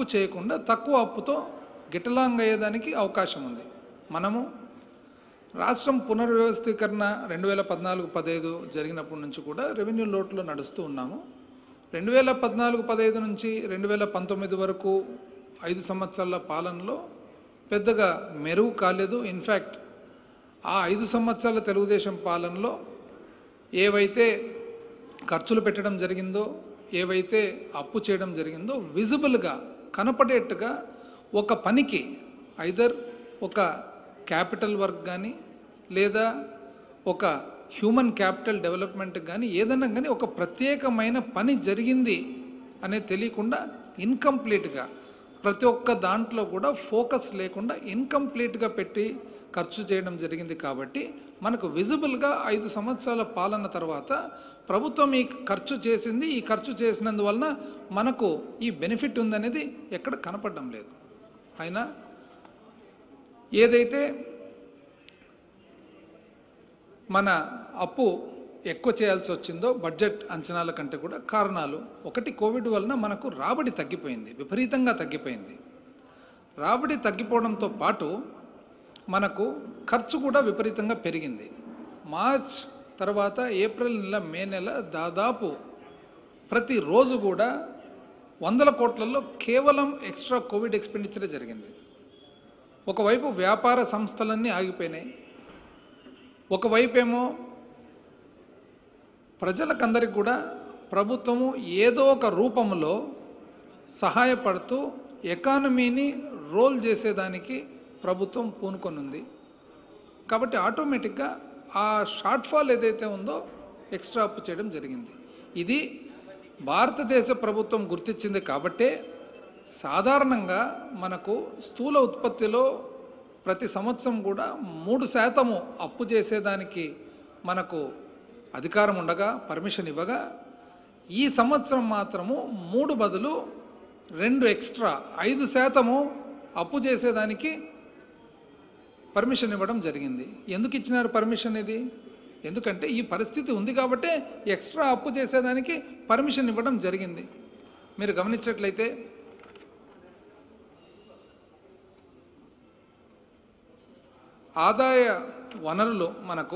అప్పు చేయకుండా తక్కువ అప్పుతో గిట్టలాంగ్ అయ్యేదానికి అవకాశం ఉంది మనము రాష్ట్రం పునర్వ్యవస్థీకరణ రెండు వేల పద్నాలుగు పదహైదు జరిగినప్పటి నుంచి కూడా రెవెన్యూ లోట్లో నడుస్తూ ఉన్నాము రెండు వేల పద్నాలుగు పదహైదు నుంచి రెండు వేల పంతొమ్మిది వరకు ఐదు సంవత్సరాల పాలనలో పెద్దగా మెరుగు కాలేదు ఇన్ఫ్యాక్ట్ ఆ ఐదు సంవత్సరాల తెలుగుదేశం పాలనలో ఏవైతే ఖర్చులు పెట్టడం జరిగిందో ఏవైతే అప్పు చేయడం జరిగిందో విజిబుల్గా కనపడేట్టుగా ఒక పనికి ఐదర్ ఒక క్యాపిటల్ వర్క్ కానీ లేదా ఒక హ్యూమన్ క్యాపిటల్ డెవలప్మెంట్ కానీ ఏదన్నా కానీ ఒక ప్రత్యేకమైన పని జరిగింది అనేది తెలియకుండా ఇన్కంప్లీట్గా ప్రతి ఒక్క దాంట్లో కూడా ఫోకస్ లేకుండా ఇన్కంప్లీట్గా పెట్టి ఖర్చు చేయడం జరిగింది కాబట్టి మనకు విజిబుల్గా ఐదు సంవత్సరాల పాలన తర్వాత ప్రభుత్వం ఈ ఖర్చు చేసింది ఈ ఖర్చు చేసినందువలన మనకు ఈ బెనిఫిట్ ఉందనేది ఎక్కడ కనపడడం లేదు అయినా ఏదైతే మన అప్పు ఎక్కువ చేయాల్సి వచ్చిందో బడ్జెట్ అంచనాల కంటే కూడా కారణాలు ఒకటి కోవిడ్ వలన మనకు రాబడి తగ్గిపోయింది విపరీతంగా తగ్గిపోయింది రాబడి తగ్గిపోవడంతో పాటు మనకు ఖర్చు కూడా విపరీతంగా పెరిగింది మార్చ్ తర్వాత ఏప్రిల్ నెల మే నెల దాదాపు ప్రతిరోజు కూడా వందల కోట్లలో కేవలం ఎక్స్ట్రా కోవిడ్ ఎక్స్పెండిచరే జరిగింది ఒకవైపు వ్యాపార సంస్థలన్నీ ఆగిపోయినాయి ఒకవైపు ఏమో ప్రజలకందరికి కూడా ప్రభుత్వము ఏదో ఒక రూపంలో సహాయపడుతూ ఎకానమీని రోల్ చేసేదానికి ప్రభుత్వం పూనుకొనుంది కాబట్టి ఆటోమేటిక్గా ఆ షార్ట్ ఫాల్ ఏదైతే ఉందో ఎక్స్ట్రా అప్పు చేయడం జరిగింది ఇది భారతదేశ ప్రభుత్వం గుర్తించింది కాబట్టే సాధారణంగా మనకు స్థూల ఉత్పత్తిలో ప్రతి సంవత్సరం కూడా మూడు శాతము అప్పు చేసేదానికి మనకు అధికారం ఉండగా పర్మిషన్ ఇవ్వగా ఈ సంవత్సరం మాత్రము మూడు బదులు రెండు ఎక్స్ట్రా ఐదు శాతము అప్పు చేసేదానికి పర్మిషన్ ఇవ్వడం జరిగింది ఎందుకు ఇచ్చినారు పర్మిషన్ ఇది ఎందుకంటే ఈ పరిస్థితి ఉంది కాబట్టే ఎక్స్ట్రా అప్పు చేసేదానికి పర్మిషన్ ఇవ్వడం జరిగింది మీరు గమనించినట్లయితే ఆదాయ వనరులు మనకు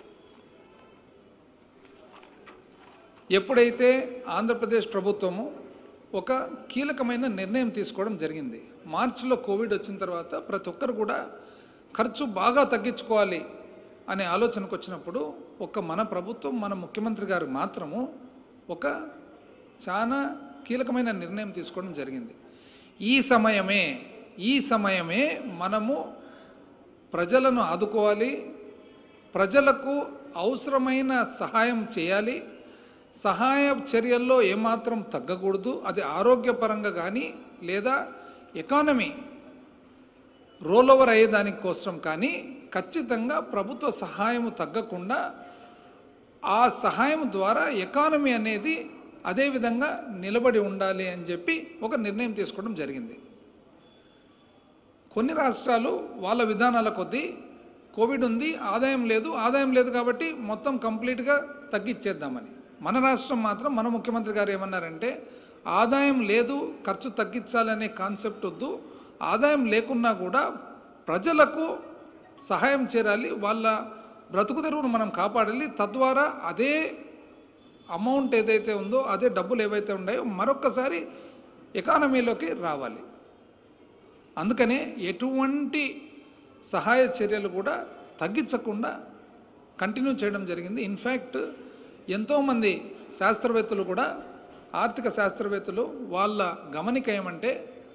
ఎప్పుడైతే ఆంధ్రప్రదేశ్ ప్రభుత్వము ఒక కీలకమైన నిర్ణయం తీసుకోవడం జరిగింది మార్చిలో కోవిడ్ వచ్చిన తర్వాత ప్రతి ఒక్కరు కూడా ఖర్చు బాగా తగ్గించుకోవాలి అనే ఆలోచనకు వచ్చినప్పుడు ఒక మన ప్రభుత్వం మన ముఖ్యమంత్రి గారు మాత్రము ఒక చాలా కీలకమైన నిర్ణయం తీసుకోవడం జరిగింది ఈ సమయమే ఈ సమయమే మనము ప్రజలను ఆదుకోవాలి ప్రజలకు అవసరమైన సహాయం చేయాలి సహాయ చర్యల్లో ఏమాత్రం తగ్గకూడదు అది ఆరోగ్యపరంగా కానీ లేదా ఎకానమీ రోల్ ఓవర్ అయ్యేదాని కోసం కానీ ఖచ్చితంగా ప్రభుత్వ సహాయం తగ్గకుండా ఆ సహాయం ద్వారా ఎకానమీ అనేది అదే విధంగా నిలబడి ఉండాలి అని చెప్పి ఒక నిర్ణయం తీసుకోవడం జరిగింది కొన్ని రాష్ట్రాలు వాళ్ళ విధానాల కొద్దీ కోవిడ్ ఉంది ఆదాయం లేదు ఆదాయం లేదు కాబట్టి మొత్తం కంప్లీట్గా తగ్గించేద్దామని మన రాష్ట్రం మాత్రం మన ముఖ్యమంత్రి గారు ఏమన్నారంటే ఆదాయం లేదు ఖర్చు తగ్గించాలనే కాన్సెప్ట్ వద్దు ఆదాయం లేకున్నా కూడా ప్రజలకు సహాయం చేరాలి వాళ్ళ బ్రతుకు తెరువును మనం కాపాడాలి తద్వారా అదే అమౌంట్ ఏదైతే ఉందో అదే డబ్బులు ఏవైతే ఉన్నాయో మరొక్కసారి ఎకానమీలోకి రావాలి అందుకనే ఎటువంటి సహాయ చర్యలు కూడా తగ్గించకుండా కంటిన్యూ చేయడం జరిగింది ఇన్ఫ్యాక్ట్ ఎంతోమంది శాస్త్రవేత్తలు కూడా ఆర్థిక శాస్త్రవేత్తలు వాళ్ళ గమనిక ఏమంటే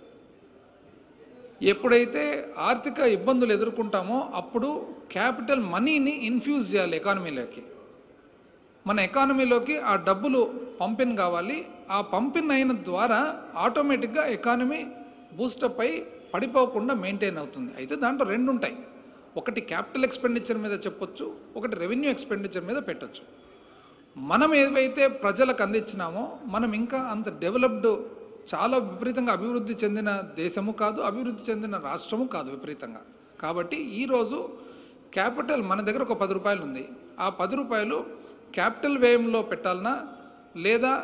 ఎప్పుడైతే ఆర్థిక ఇబ్బందులు ఎదుర్కొంటామో అప్పుడు క్యాపిటల్ మనీని ఇన్ఫ్యూజ్ చేయాలి ఎకానమీలోకి మన ఎకానమీలోకి ఆ డబ్బులు పంపిన్ కావాలి ఆ పంపిన్ అయిన ద్వారా ఆటోమేటిక్గా ఎకానమీ బూస్టప్ అయి పడిపోకుండా మెయింటైన్ అవుతుంది అయితే దాంట్లో రెండు ఉంటాయి ఒకటి క్యాపిటల్ ఎక్స్పెండిచర్ మీద చెప్పొచ్చు ఒకటి రెవెన్యూ ఎక్స్పెండిచర్ మీద పెట్టొచ్చు మనం ఏవైతే ప్రజలకు అందించినామో మనం ఇంకా అంత డెవలప్డ్ చాలా విపరీతంగా అభివృద్ధి చెందిన దేశము కాదు అభివృద్ధి చెందిన రాష్ట్రము కాదు విపరీతంగా కాబట్టి ఈరోజు క్యాపిటల్ మన దగ్గర ఒక పది రూపాయలు ఉంది ఆ పది రూపాయలు క్యాపిటల్ వ్యయంలో పెట్టాలనా లేదా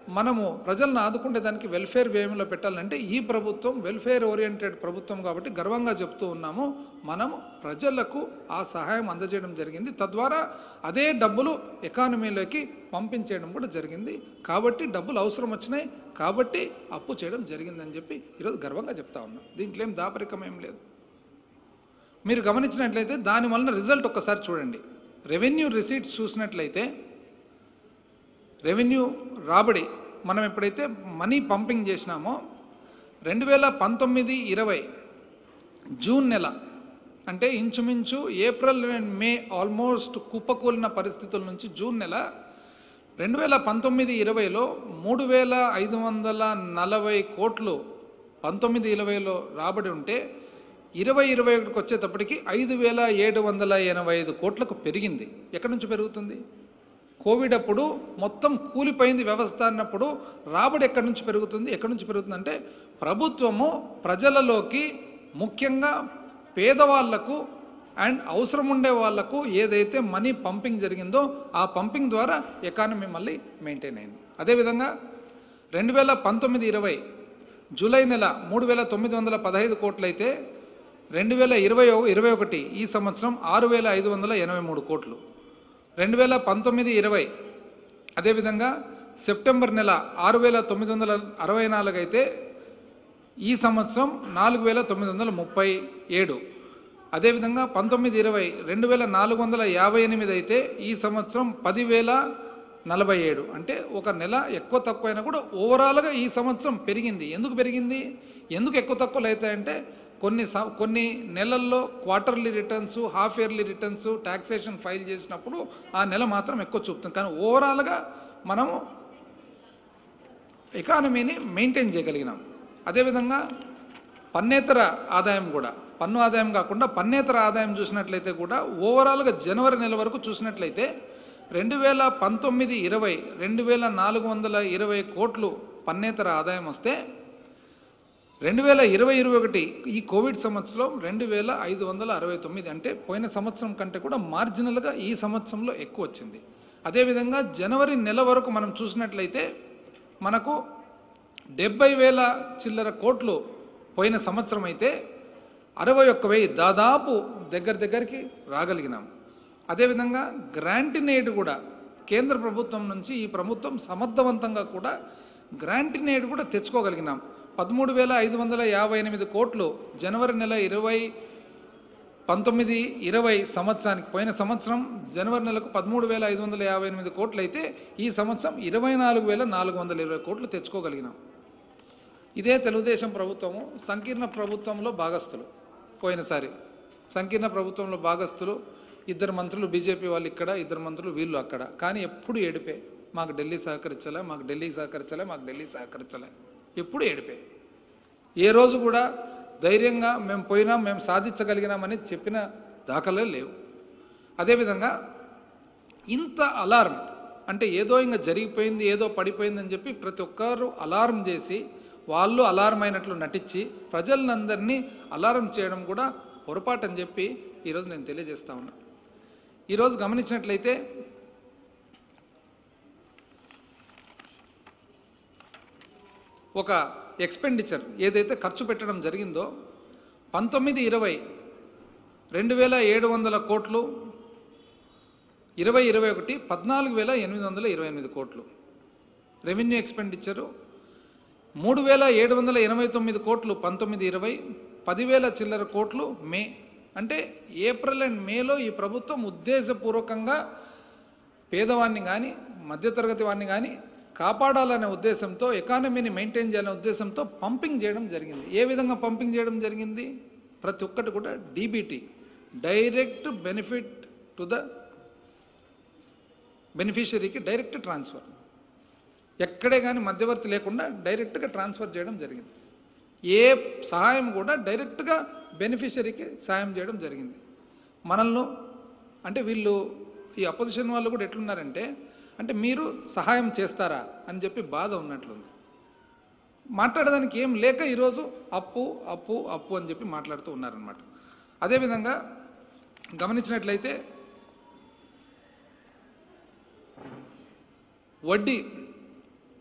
మనము ప్రజలను ఆదుకునే దానికి వెల్ఫేర్ వ్యయంలో పెట్టాలంటే ఈ ప్రభుత్వం వెల్ఫేర్ ఓరియంటెడ్ ప్రభుత్వం కాబట్టి గర్వంగా చెప్తూ ఉన్నాము మనము ప్రజలకు ఆ సహాయం అందజేయడం జరిగింది తద్వారా అదే డబ్బులు ఎకానమీలోకి పంపించేయడం కూడా జరిగింది కాబట్టి డబ్బులు అవసరం వచ్చినాయి కాబట్టి అప్పు చేయడం జరిగిందని చెప్పి ఈరోజు గర్వంగా చెప్తా ఉన్నాం దీంట్లో ఏం దాపరికం ఏం లేదు మీరు గమనించినట్లయితే దాని వలన రిజల్ట్ ఒక్కసారి చూడండి రెవెన్యూ రిసీట్స్ చూసినట్లయితే రెవెన్యూ రాబడి మనం ఎప్పుడైతే మనీ పంపింగ్ చేసినామో రెండు వేల పంతొమ్మిది ఇరవై జూన్ నెల అంటే ఇంచుమించు ఏప్రిల్ అండ్ మే ఆల్మోస్ట్ కుప్పకూలిన పరిస్థితుల నుంచి జూన్ నెల రెండు వేల పంతొమ్మిది ఇరవైలో మూడు వేల ఐదు వందల నలభై కోట్లు పంతొమ్మిది ఇరవైలో రాబడి ఉంటే ఇరవై ఇరవై ఒకటికి వచ్చేటప్పటికి ఐదు వేల ఏడు వందల ఎనభై ఐదు కోట్లకు పెరిగింది ఎక్కడి నుంచి పెరుగుతుంది కోవిడ్ అప్పుడు మొత్తం కూలిపోయింది వ్యవస్థ అన్నప్పుడు రాబడి ఎక్కడి నుంచి పెరుగుతుంది ఎక్కడి నుంచి పెరుగుతుంది అంటే ప్రభుత్వము ప్రజలలోకి ముఖ్యంగా పేదవాళ్లకు అండ్ అవసరం ఉండే వాళ్లకు ఏదైతే మనీ పంపింగ్ జరిగిందో ఆ పంపింగ్ ద్వారా ఎకానమీ మళ్ళీ మెయింటైన్ అయింది అదేవిధంగా రెండు వేల పంతొమ్మిది ఇరవై జూలై నెల మూడు వేల తొమ్మిది వందల పదహైదు కోట్లయితే రెండు వేల ఇరవై ఇరవై ఒకటి ఈ సంవత్సరం ఆరు వేల ఐదు వందల ఎనభై మూడు కోట్లు రెండు వేల పంతొమ్మిది ఇరవై అదేవిధంగా సెప్టెంబర్ నెల ఆరు వేల తొమ్మిది వందల అరవై నాలుగు అయితే ఈ సంవత్సరం నాలుగు వేల తొమ్మిది వందల ముప్పై ఏడు అదేవిధంగా పంతొమ్మిది ఇరవై రెండు వేల నాలుగు వందల యాభై ఎనిమిది అయితే ఈ సంవత్సరం పదివేల నలభై ఏడు అంటే ఒక నెల ఎక్కువ తక్కువ అయినా కూడా ఓవరాల్గా ఈ సంవత్సరం పెరిగింది ఎందుకు పెరిగింది ఎందుకు ఎక్కువ తక్కువలు అవుతాయంటే కొన్ని స కొన్ని నెలల్లో quarterly returns half yearly returns taxation file చేసినప్పుడు ఆ నెల మాత్రం ఎక్కువ చూపుతుంది కానీ ఓవరాల్గా మనము ఎకానమీని మెయింటైన్ చేయగలిగినాం అదేవిధంగా పన్నేతర ఆదాయం కూడా పన్ను ఆదాయం కాకుండా పన్నేతర ఆదాయం చూసినట్లయితే కూడా ఓవరాల్గా జనవరి నెల వరకు చూసినట్లయితే రెండు వేల పంతొమ్మిది ఇరవై రెండు వేల నాలుగు వందల ఇరవై కోట్లు పన్నేతర ఆదాయం వస్తే రెండు వేల ఇరవై ఇరవై ఒకటి ఈ కోవిడ్ సంవత్సరం రెండు వేల ఐదు వందల అరవై తొమ్మిది అంటే పోయిన సంవత్సరం కంటే కూడా మార్జినల్గా ఈ సంవత్సరంలో ఎక్కువ వచ్చింది అదేవిధంగా జనవరి నెల వరకు మనం చూసినట్లయితే మనకు డెబ్బై వేల చిల్లర కోట్లు పోయిన సంవత్సరం అయితే అరవై ఒక్క వెయ్యి దాదాపు దగ్గర దగ్గరికి రాగలిగినాం అదేవిధంగా గ్రాంటినేడ్ కూడా కేంద్ర ప్రభుత్వం నుంచి ఈ ప్రభుత్వం సమర్థవంతంగా కూడా గ్రాంటినేడ్ కూడా తెచ్చుకోగలిగినాం పదమూడు వేల ఐదు వందల యాభై ఎనిమిది కోట్లు జనవరి నెల ఇరవై పంతొమ్మిది ఇరవై సంవత్సరానికి పోయిన సంవత్సరం జనవరి నెలకు పదమూడు వేల ఐదు వందల యాభై ఎనిమిది కోట్లు అయితే ఈ సంవత్సరం ఇరవై నాలుగు వేల నాలుగు వందల ఇరవై కోట్లు తెచ్చుకోగలిగినాం ఇదే తెలుగుదేశం ప్రభుత్వము సంకీర్ణ ప్రభుత్వంలో భాగస్థులు పోయినసారి సంకీర్ణ ప్రభుత్వంలో భాగస్థులు ఇద్దరు మంత్రులు బీజేపీ వాళ్ళు ఇక్కడ ఇద్దరు మంత్రులు వీళ్ళు అక్కడ కానీ ఎప్పుడు ఏడిపే మాకు ఢిల్లీ సహకరించలే మాకు ఢిల్లీ సహకరించలే మాకు ఢిల్లీ సహకరించలే ఎప్పుడు ఏడిపే ఏ రోజు కూడా ధైర్యంగా మేము పోయినాం మేము సాధించగలిగినామని చెప్పిన దాఖలే లేవు అదేవిధంగా ఇంత అలారం అంటే ఏదో ఇంకా జరిగిపోయింది ఏదో పడిపోయిందని చెప్పి ప్రతి ఒక్కరు అలారం చేసి వాళ్ళు అలారం అయినట్లు నటించి ప్రజలందరినీ అలారం చేయడం కూడా పొరపాటు అని చెప్పి ఈరోజు నేను తెలియజేస్తా ఉన్నా ఈరోజు గమనించినట్లయితే ఒక ఎక్స్పెండిచర్ ఏదైతే ఖర్చు పెట్టడం జరిగిందో పంతొమ్మిది ఇరవై రెండు వేల ఏడు వందల కోట్లు ఇరవై ఇరవై ఒకటి పద్నాలుగు వేల ఎనిమిది వందల ఇరవై ఎనిమిది కోట్లు రెవెన్యూ ఎక్స్పెండిచరు మూడు వేల ఏడు వందల ఎనభై తొమ్మిది కోట్లు పంతొమ్మిది ఇరవై పదివేల చిల్లర కోట్లు మే అంటే ఏప్రిల్ అండ్ మేలో ఈ ప్రభుత్వం ఉద్దేశపూర్వకంగా పేదవాన్ని కానీ మధ్యతరగతి వాడిని కానీ కాపాడాలనే ఉద్దేశంతో ఎకానమీని మెయింటైన్ చేయాలనే ఉద్దేశంతో పంపింగ్ చేయడం జరిగింది ఏ విధంగా పంపింగ్ చేయడం జరిగింది ప్రతి ఒక్కటి కూడా DBT direct benefit to the బెనిఫిషరీకి డైరెక్ట్ ట్రాన్స్ఫర్ ఎక్కడే కానీ మధ్యవర్తి లేకుండా డైరెక్ట్గా ట్రాన్స్ఫర్ చేయడం జరిగింది ఏ సహాయం కూడా డైరెక్ట్గా బెనిఫిషరీకి సాయం చేయడం జరిగింది మనల్ని అంటే వీళ్ళు ఈ అపోజిషన్ వాళ్ళు కూడా ఎట్లున్నారంటే అంటే మీరు సహాయం చేస్తారా అని చెప్పి బాధ ఉన్నట్లుంది మాట్లాడడానికి ఏం లేక ఈరోజు అప్పు అప్పు అప్పు అని చెప్పి మాట్లాడుతూ ఉన్నారనమాట అదేవిధంగా గమనించినట్లయితే వడ్డీ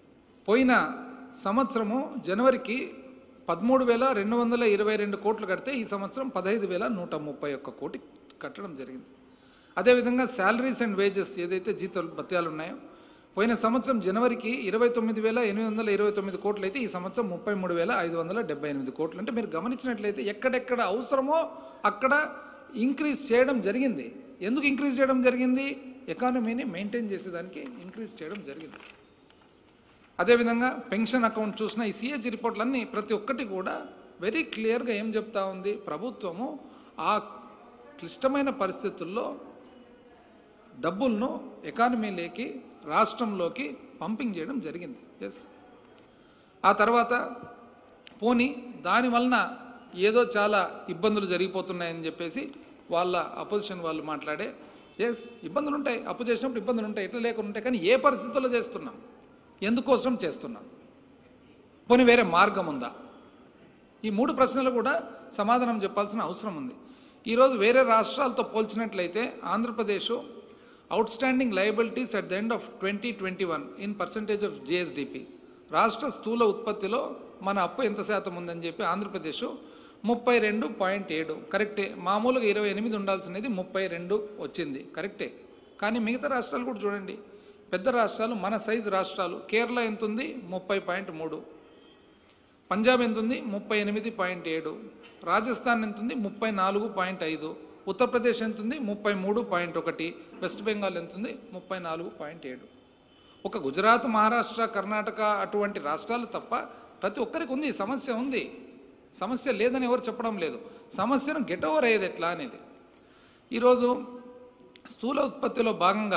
పోయిన సంవత్సరము జనవరికి పదమూడు వేల రెండు వందల ఇరవై రెండు కోట్లు కడితే ఈ సంవత్సరం పదహైదు వేల నూట ముప్పై ఒక్క కోటి కట్టడం జరిగింది అదేవిధంగా శాలరీస్ అండ్ వేజెస్ ఏదైతే జీతాలు భత్యాలు ఉన్నాయో పోయిన సంవత్సరం జనవరికి ఇరవై తొమ్మిది వేల ఎనిమిది వందల ఇరవై తొమ్మిది కోట్లు అయితే ఈ సంవత్సరం ముప్పై మూడు వేల ఐదు వందల డెబ్బై ఎనిమిది కోట్లు అంటే మీరు గమనించినట్లయితే ఎక్కడెక్కడ అవసరమో అక్కడ ఇంక్రీజ్ చేయడం జరిగింది ఎందుకు ఇంక్రీజ్ చేయడం జరిగింది ఎకానమీని మెయింటైన్ చేసేదానికి ఇంక్రీజ్ చేయడం జరిగింది అదేవిధంగా పెన్షన్ అకౌంట్ చూసిన ఈ సిహెచ్ రిపోర్ట్లన్నీ ప్రతి ఒక్కటి కూడా వెరీ క్లియర్గా ఏం చెప్తా ఉంది ప్రభుత్వము ఆ క్లిష్టమైన పరిస్థితుల్లో డబ్బులను ఎకానమీలోకి రాష్ట్రంలోకి పంపింగ్ చేయడం జరిగింది ఎస్ ఆ తర్వాత పోనీ దాని వలన ఏదో చాలా ఇబ్బందులు జరిగిపోతున్నాయని చెప్పేసి వాళ్ళ అపోజిషన్ వాళ్ళు మాట్లాడే ఎస్ ఇబ్బందులు ఉంటాయి అప్పు చేసినప్పుడు ఇబ్బందులు ఉంటాయి ఎట్లా లేకుండా ఉంటాయి కానీ ఏ పరిస్థితుల్లో చేస్తున్నాం ఎందుకోసం చేస్తున్నాం పోనీ వేరే మార్గం ఉందా ఈ మూడు ప్రశ్నలు కూడా సమాధానం చెప్పాల్సిన అవసరం ఉంది ఈరోజు వేరే రాష్ట్రాలతో పోల్చినట్లయితే Andhra Pradesh outstanding liabilities at the end of twenty twenty one in percentage of GSDP రాష్ట్ర స్థూల ఉత్పత్తిలో మన అప్పు ఎంత శాతం ఉందని చెప్పి ఆంధ్రప్రదేశ్ ముప్పై రెండు పాయింట్ ఏడు కరెక్టే మామూలుగా ఇరవై ఎనిమిది ఉండాల్సినది ముప్పై రెండు వచ్చింది కరెక్టే కానీ మిగతా రాష్ట్రాలు కూడా చూడండి పెద్ద రాష్ట్రాలు మన సైజు రాష్ట్రాలు కేరళ ఎంత ఉంది ముప్పై పాయింట్ మూడు పంజాబ్ ఎంత ఉంది ముప్పై ఎనిమిది పాయింట్ ఏడు రాజస్థాన్ ఎంత ఉంది ముప్పై నాలుగు పాయింట్ ఐదు ఉత్తరప్రదేశ్ ఎంత ఉంది ముప్పై మూడు పాయింట్ ఒకటి వెస్ట్ బెంగాల్ ఎంత ఉంది ముప్పై నాలుగు పాయింట్ ఏడు ఒక గుజరాత్ మహారాష్ట్ర కర్ణాటక అటువంటి రాష్ట్రాలు తప్ప ప్రతి ఒక్కరికి ఉంది ఈ సమస్య ఉంది సమస్య లేదని ఎవరు చెప్పడం లేదు సమస్యను గెట్ ఓవర్ అయ్యేది ఎట్లా అనేది ఈరోజు స్థూల ఉత్పత్తిలో భాగంగా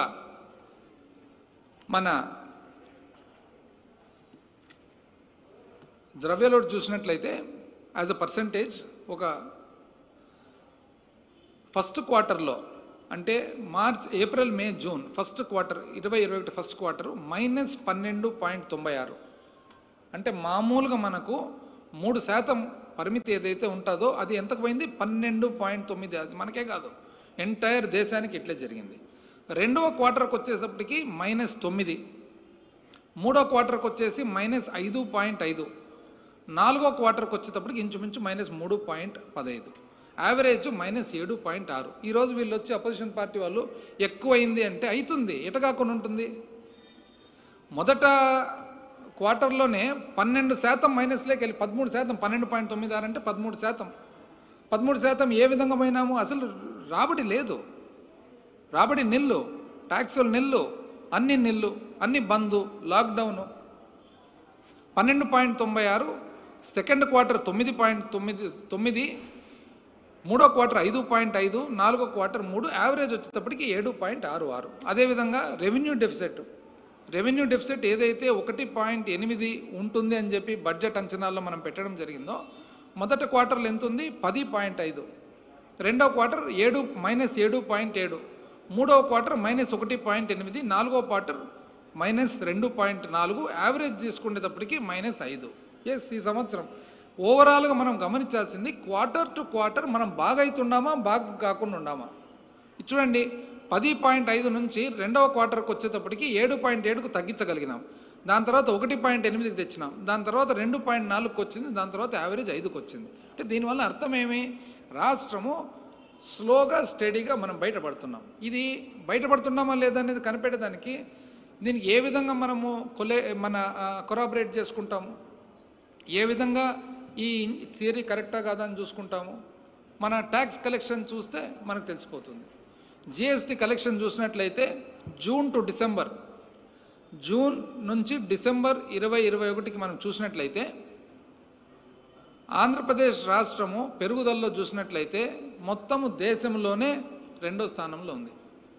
మన ద్రవ్యలోడ్ చూసినట్లయితే యాజ్ అ పర్సంటేజ్ ఒక ఫస్ట్ క్వార్టర్లో అంటే March April May June first quarter ఇరవై ఇరవై ఒకటి ఫస్ట్ క్వార్టర్ మైనస్ పన్నెండు పాయింట్ తొంభై ఆరు అంటే మామూలుగా మనకు మూడు శాతం పరిమితి ఏదైతే ఉంటుందో అది ఎంతకు పోయింది పన్నెండు పాయింట్ తొమ్మిది అది మనకే కాదు ఎంటైర్ దేశానికి ఇట్లే జరిగింది రెండవ క్వార్టర్కి వచ్చేసప్పటికి మైనస్ తొమ్మిది మూడో క్వార్టర్కి వచ్చేసి మైనస్ ఐదు పాయింట్ ఐదు నాలుగో క్వార్టర్కి వచ్చేటప్పటికి ఇంచుమించు మైనస్ మూడు పాయింట్ పదహైదు యావరేజ్ మైనస్ ఏడు పాయింట్ ఆరు ఈరోజు వీళ్ళు వచ్చి అపోజిషన్ పార్టీ వాళ్ళు ఎక్కువైంది అంటే అవుతుంది ఎట కాకుండా ఉంటుంది మొదట క్వార్టర్లోనే పన్నెండు శాతం మైనస్లోకి వెళ్ళి పదమూడు శాతం పన్నెండు పాయింట్ తొమ్మిది ఆరు అంటే పదమూడు శాతం పదమూడు శాతం ఏ విధంగా పోయినాము అసలు రాబడి లేదు రాబడి నిల్లు ట్యాక్సులు నిల్లు అన్ని నిల్లు అన్ని బంద్ లాక్డౌను పన్నెండు పాయింట్ తొంభై ఆరు సెకండ్ క్వార్టర్ తొమ్మిది పాయింట్ తొమ్మిది తొమ్మిది మూడో క్వార్టర్ ఐదు పాయింట్ ఐదు నాలుగో క్వార్టర్ మూడు యావరేజ్ వచ్చేటప్పటికి ఏడు పాయింట్ ఆరు ఆరు అదేవిధంగా రెవెన్యూ డెఫిసిట్ రెవెన్యూ డెఫిసిట్ ఏదైతే ఒకటి పాయింట్ ఎనిమిది ఉంటుంది అని చెప్పి బడ్జెట్ అంచనాల్లో మనం పెట్టడం జరిగిందో మొదటి క్వార్టర్లో ఎంత ఉంది పది పాయింట్ ఐదు రెండో క్వార్టర్ ఏడు మైనస్ ఏడు పాయింట్ ఏడు మూడవ క్వార్టర్ మైనస్ ఒకటి పాయింట్ ఎనిమిది నాలుగో క్వార్టర్ మైనస్ రెండు పాయింట్ నాలుగు యావరేజ్ తీసుకునేటప్పటికి మైనస్ ఐదు ఎస్ ఈ సంవత్సరం ఓవరాల్గా మనం గమనించాల్సింది క్వార్టర్ టు క్వార్టర్ మనం బాగా అవుతున్నామా బాగా కాకుండా ఉన్నామా ఇది చూడండి పది పాయింట్ ఐదు నుంచి రెండవ క్వార్టర్కి వచ్చేటప్పటికి ఏడు పాయింట్ ఏడుకు తగ్గించగలిగినాం దాని తర్వాత ఒకటి పాయింట్ ఎనిమిదికి తెచ్చినాం దాని తర్వాత రెండు పాయింట్ నాలుగుకి వచ్చింది దాని తర్వాత యావరేజ్ ఐదుకి వచ్చింది అంటే దీనివల్ల అర్థం ఏమి రాష్ట్రము స్లోగా స్టడీగా మనం బయటపడుతున్నాం ఇది బయటపడుతున్నామా లేదా అనేది కనిపెట్టడానికి దీనికి ఏ విధంగా మనము కొలే మన కొరాబరేట్ చేసుకుంటాము ఏ విధంగా ఈ థియరీ కరెక్టా కాదా అని చూసుకుంటాము మన ట్యాక్స్ కలెక్షన్ చూస్తే మనకు తెలిసిపోతుంది జిఎస్టీ కలెక్షన్ చూసినట్లయితే జూన్ టు డిసెంబర్ జూన్ నుంచి డిసెంబర్ ఇరవై ఇరవై ఒకటికి మనం చూసినట్లయితే ఆంధ్రప్రదేశ్ రాష్ట్రము పెరుగుదలలో చూసినట్లయితే మొత్తము దేశంలోనే రెండో స్థానంలో ఉంది